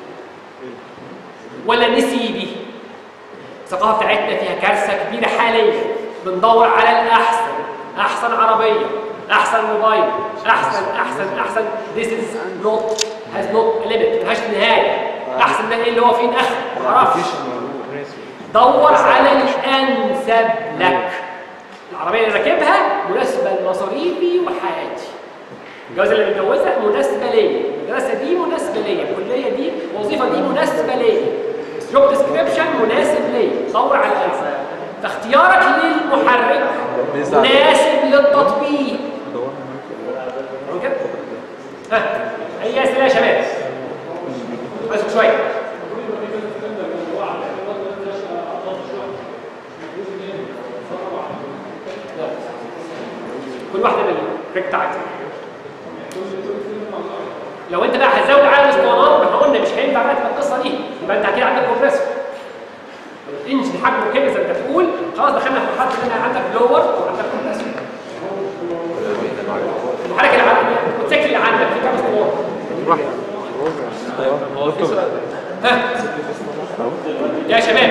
Speaker 1: ولا نسيبي الثقافه بتاعتنا فيها كارثه كبيره حاليا بندور على الاحسن احسن عربيه احسن موبايل احسن احسن احسن this is not has not a limit ملهاش نهايه احسن ده ايه اللي هو فين اخر معرفش دور على الانسب لك العربيه اللي راكبها مناسبه لمصاريفي وحياتي الجوازه اللي متجوزها مناسبه ليا المدرسه دي مناسبه ليا الكليه دي الوظيفه دي مناسبه ليا جوب ديسكريبشن مناسب ليا دور على الانسب فاختيارك للمحرك مناسب للتطبيق تمام كده؟ ها اي اسئله يا شباب عايزكم شويه كل واحده بالكريك بتاعتها لو انت بقى هتزود عدد الاسطوانات ما احنا قلنا مش هينفع بقى تبقى القصه دي يبقى انت كده عندك كومبريسور الانجن حجمه كده زي ما انت بتقول خلاص دخلنا في مرحله ان انت عندك بلور وعندك كومبريسور المحرك اللي عندك الموتوسيكل اللي عندك في كام اسطوانه؟ ها يا شباب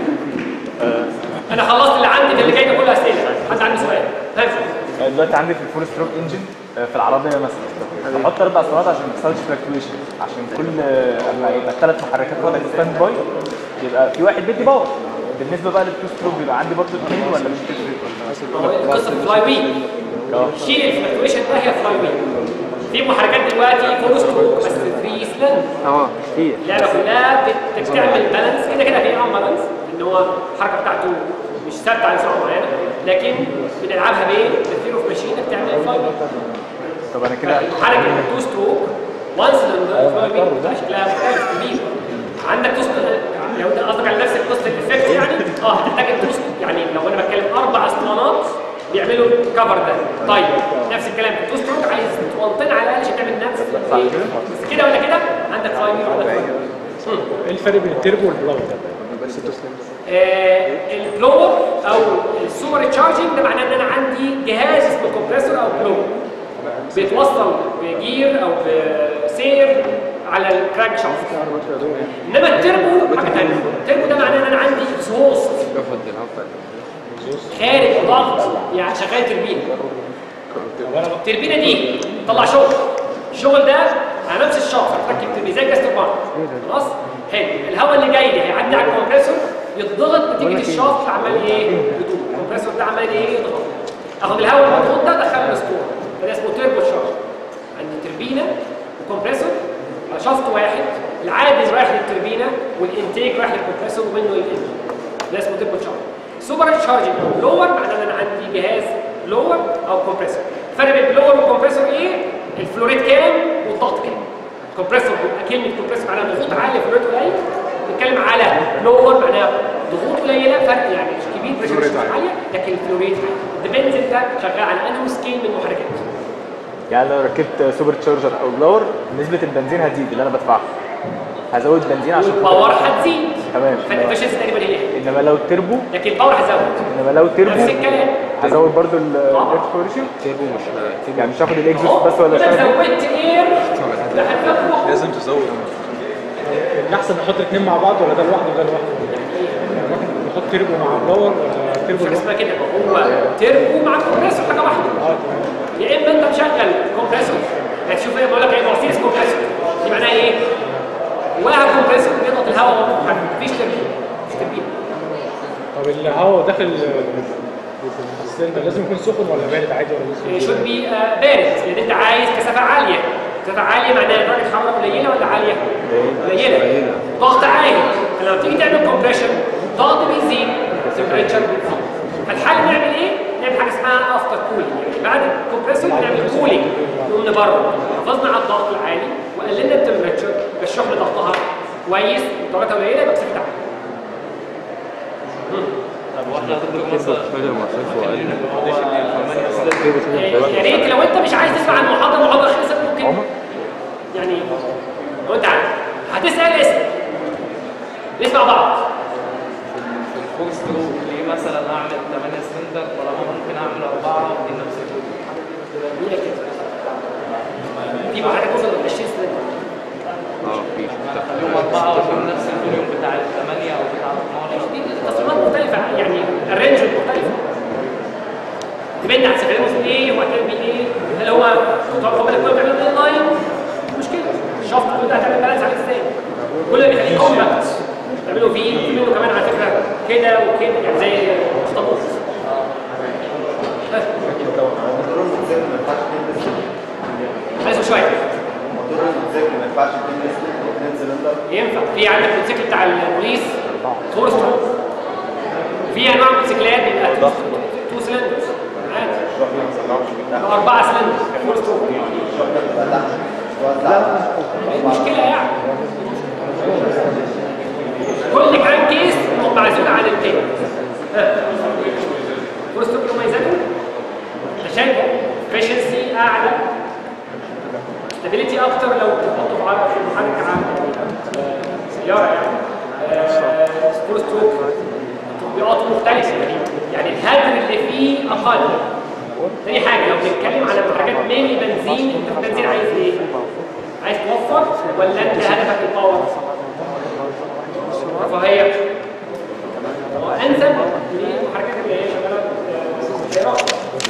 Speaker 1: انا خلصت اللي عندي في اللي جاي ده كله اسئله حد عنده سؤال ها
Speaker 3: دلوقتي عندي في الفول ستروك انجن في العربيه مثلا بحط اربع سرعات عشان ما يحصلش فلكتويشن عشان كل اما يبقى الثلاث محركات واحده ستاند باي يبقى في واحد بيدي باور بالنسبه بقى للتو ستروك بيبقى عندي برضه اثنين ولا مش تفرق ولا
Speaker 1: قصه الفلاي ويل شيل الفلكتويشن ده هي فلاي ويل في محركات دلوقتي فور ستروك بس 3 سلندر
Speaker 5: اه كتير
Speaker 1: اللعبه كلها بت- بتعمل بالانس كده كده في امبالانس ان هو الحركه بتاعته مش ثابته على سرعه معينه لكن بنلعبها بايه؟ بالثير اوف ماشين بتعمل فلاي ويل
Speaker 3: طب انا كده
Speaker 1: حركه التو ستروك وان سلندر فلاي ويل بتبقى شكلها مختلف كبير عندك تو ستروك لو انت قصدك على نفس القصه الافكت يعني اه هتحتاج التو ستروك يعني لو انا بتكلم اربع اسطوانات بيعملوا الكفر ده طيب نفس الكلام في التو ستروك عايز اسطوانتين على الاقل عشان تعمل نفس الايه بس كده ولا كده عندك فلاي ويل وعندك فلاي ويل.
Speaker 12: ايه الفرق بين التربو والبلور؟
Speaker 1: آه، البلور او السوبر تشارجنج ده معناه ان انا عندي جهاز اسمه كومبريسور او بلور بيتوصل بجير او بسير على الكرانك شافت انما التربو حاجه ثانيه التربو ده معناه ان انا عندي اكزوست خارج ضغط يعني شغال تربينه التربينه دي طلع شغل الشغل ده على نفس الشافت هتركب تربينه زي الجاز تربان خلاص حلو الهواء اللي جاي ده هيعدي على الكمبريسور يتضغط نتيجه الشافت عمال ايه يدور الكمبريسور ده عمال ايه يضغط اخد الهواء المضغوط ده ادخله الاسطوره ده اسمه تيربو شافت عندي تربينه وكمبريسور على شافت واحد العادي رايح للتربينه والانتيك رايح للكمبريسور ومنه للانجن ده اسمه تيربو شافت سوبر تشارجنج او لور معناه ان انا عندي جهاز لور او كومبريسور الفرق بين اللور والكمبريسور ايه الفلوريد كام والضغط كام كومبريسور بيبقى كلمه كومبريسور معناها ضغوط عاليه فلوريد قليل بنتكلم على لور معناها ضغوط قليله فرق يعني مش كبير بريشر مش عاليه لكن الفلوريد عالي ديبندز انت شغال على انهي سكيل من المحركات
Speaker 3: يعني لو ركبت سوبر تشارجر او بلور نسبه البنزين هتزيد اللي انا بدفعها هزود بنزين عشان
Speaker 1: والباور هتزيد
Speaker 3: تمام
Speaker 1: فالافشنسي تقريبا هي هي.
Speaker 3: انما لو تربو
Speaker 1: لكن الباور هتزود
Speaker 3: انما لو تربو
Speaker 1: نفس الكلام
Speaker 3: هزود برضو الاكس ريشيو
Speaker 7: تربو مش
Speaker 3: يعني مش هاخد الاكزوست بس ولا
Speaker 1: انا
Speaker 3: شغل
Speaker 1: زودت اير ده هتزود
Speaker 2: لازم تزود
Speaker 12: الاحسن نحط الاثنين مع بعض ولا ده لوحده وده لوحده؟ ممكن نحط تربو مع بلور ولا تربو
Speaker 1: حاجه
Speaker 12: لوحده؟
Speaker 1: اسمها كده هو تربو مع كومبريسور حاجه واحده يا اما انت مشغل كومبريسور هتشوف ايه بقول لك ايه مرسيدس كومبريسور دي معناها ايه؟ جواها كومبريسور بيضغط الهواء مفيش تربيه مفيش تربيه
Speaker 12: طب الهواء داخل السلندر لازم يكون سخن ولا بارد عادي ولا لازم
Speaker 1: شود بي بارد لان انت عايز كثافه عاليه كثافه عاليه معناها درجه حراره قليله ولا عاليه؟ قليله ضغط عالي فلما تيجي تعمل كومبريشن ضغط بيزيد تمبريتشر بتزيد فالحل نعمل ايه؟ نعمل حاجه اسمها افتر كولينج يعني بعد الكومبريسور نعمل كولينج نقوم نبرد حافظنا على الضغط العالي وقللنا التمبريتشر الشحنه ضغطها كويس درجه قليله بس بتاعها
Speaker 9: طب واحنا هتطلب مثلا
Speaker 7: بدل ما صرفوا
Speaker 1: يا ريت لو انت مش عايز تسمع عن محاضره محاضره خلصت ممكن يعني لو انت عايز هتسال اسال نسمع بعض
Speaker 9: الفور ستروك ليه مثلا اعمل 8 سلندر طالما ممكن اعمل اربعه ودي نفس الفلوس
Speaker 1: هي كده في محرك توصل ل 20 سنه
Speaker 7: اه في
Speaker 9: خليهم اربعه واشيل نفس الفوليوم بتاع الثمانيه او بتاع ال 12
Speaker 1: دي تصميمات مختلفه يعني الرينج مختلفه ديبند على سيفيرموس ايه وهتعمل بيه ايه هل هو خد بالك لو بتعمل اونلاين مشكله الشفط كله ده هتعمل بالانس عليه ازاي كل اللي بيخليه كومباكت تعمله فيه في منه كمان على فكره كده وكده يعني زي اخطبوط عايزه شويه ينفع في عندك الموتوسيكل بتاع البوليس فور ستروك في انواع موتوسيكلات بيبقى تو تو سلندرز عادي أو اربعه سلندرز فور ستروك المشكله يعني كل كان كيس معزول عن التاني فور ستروك له مميزاته تشجع efficiency اعلى stability اكتر لو تحطه في عرض في محرك عام سياره يعني سبور ستروك تطبيقاته مختلفه يعني الهدر اللي فيه اقل تاني حاجه لو بنتكلم على محركات ميني بنزين انت في البنزين عايز ايه؟ عايز توفر ولا انت هدفك الباور؟ رفاهيه هو انسب للمحركات اللي هي شغاله سيارات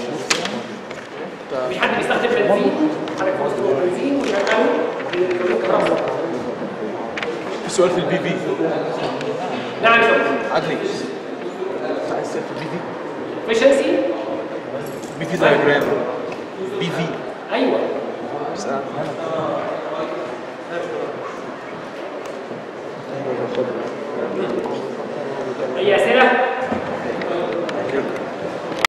Speaker 1: مفيش حد بيستخدم بنزين حضرتك في وسط بنزين وشغال بالكهرباء
Speaker 2: في سؤال في البي في
Speaker 1: نعم شكرا
Speaker 2: عدلي عايز تسال في البي في
Speaker 1: efficiency
Speaker 2: بي في دايجرام بي في
Speaker 1: ايوه
Speaker 2: اسال
Speaker 1: هي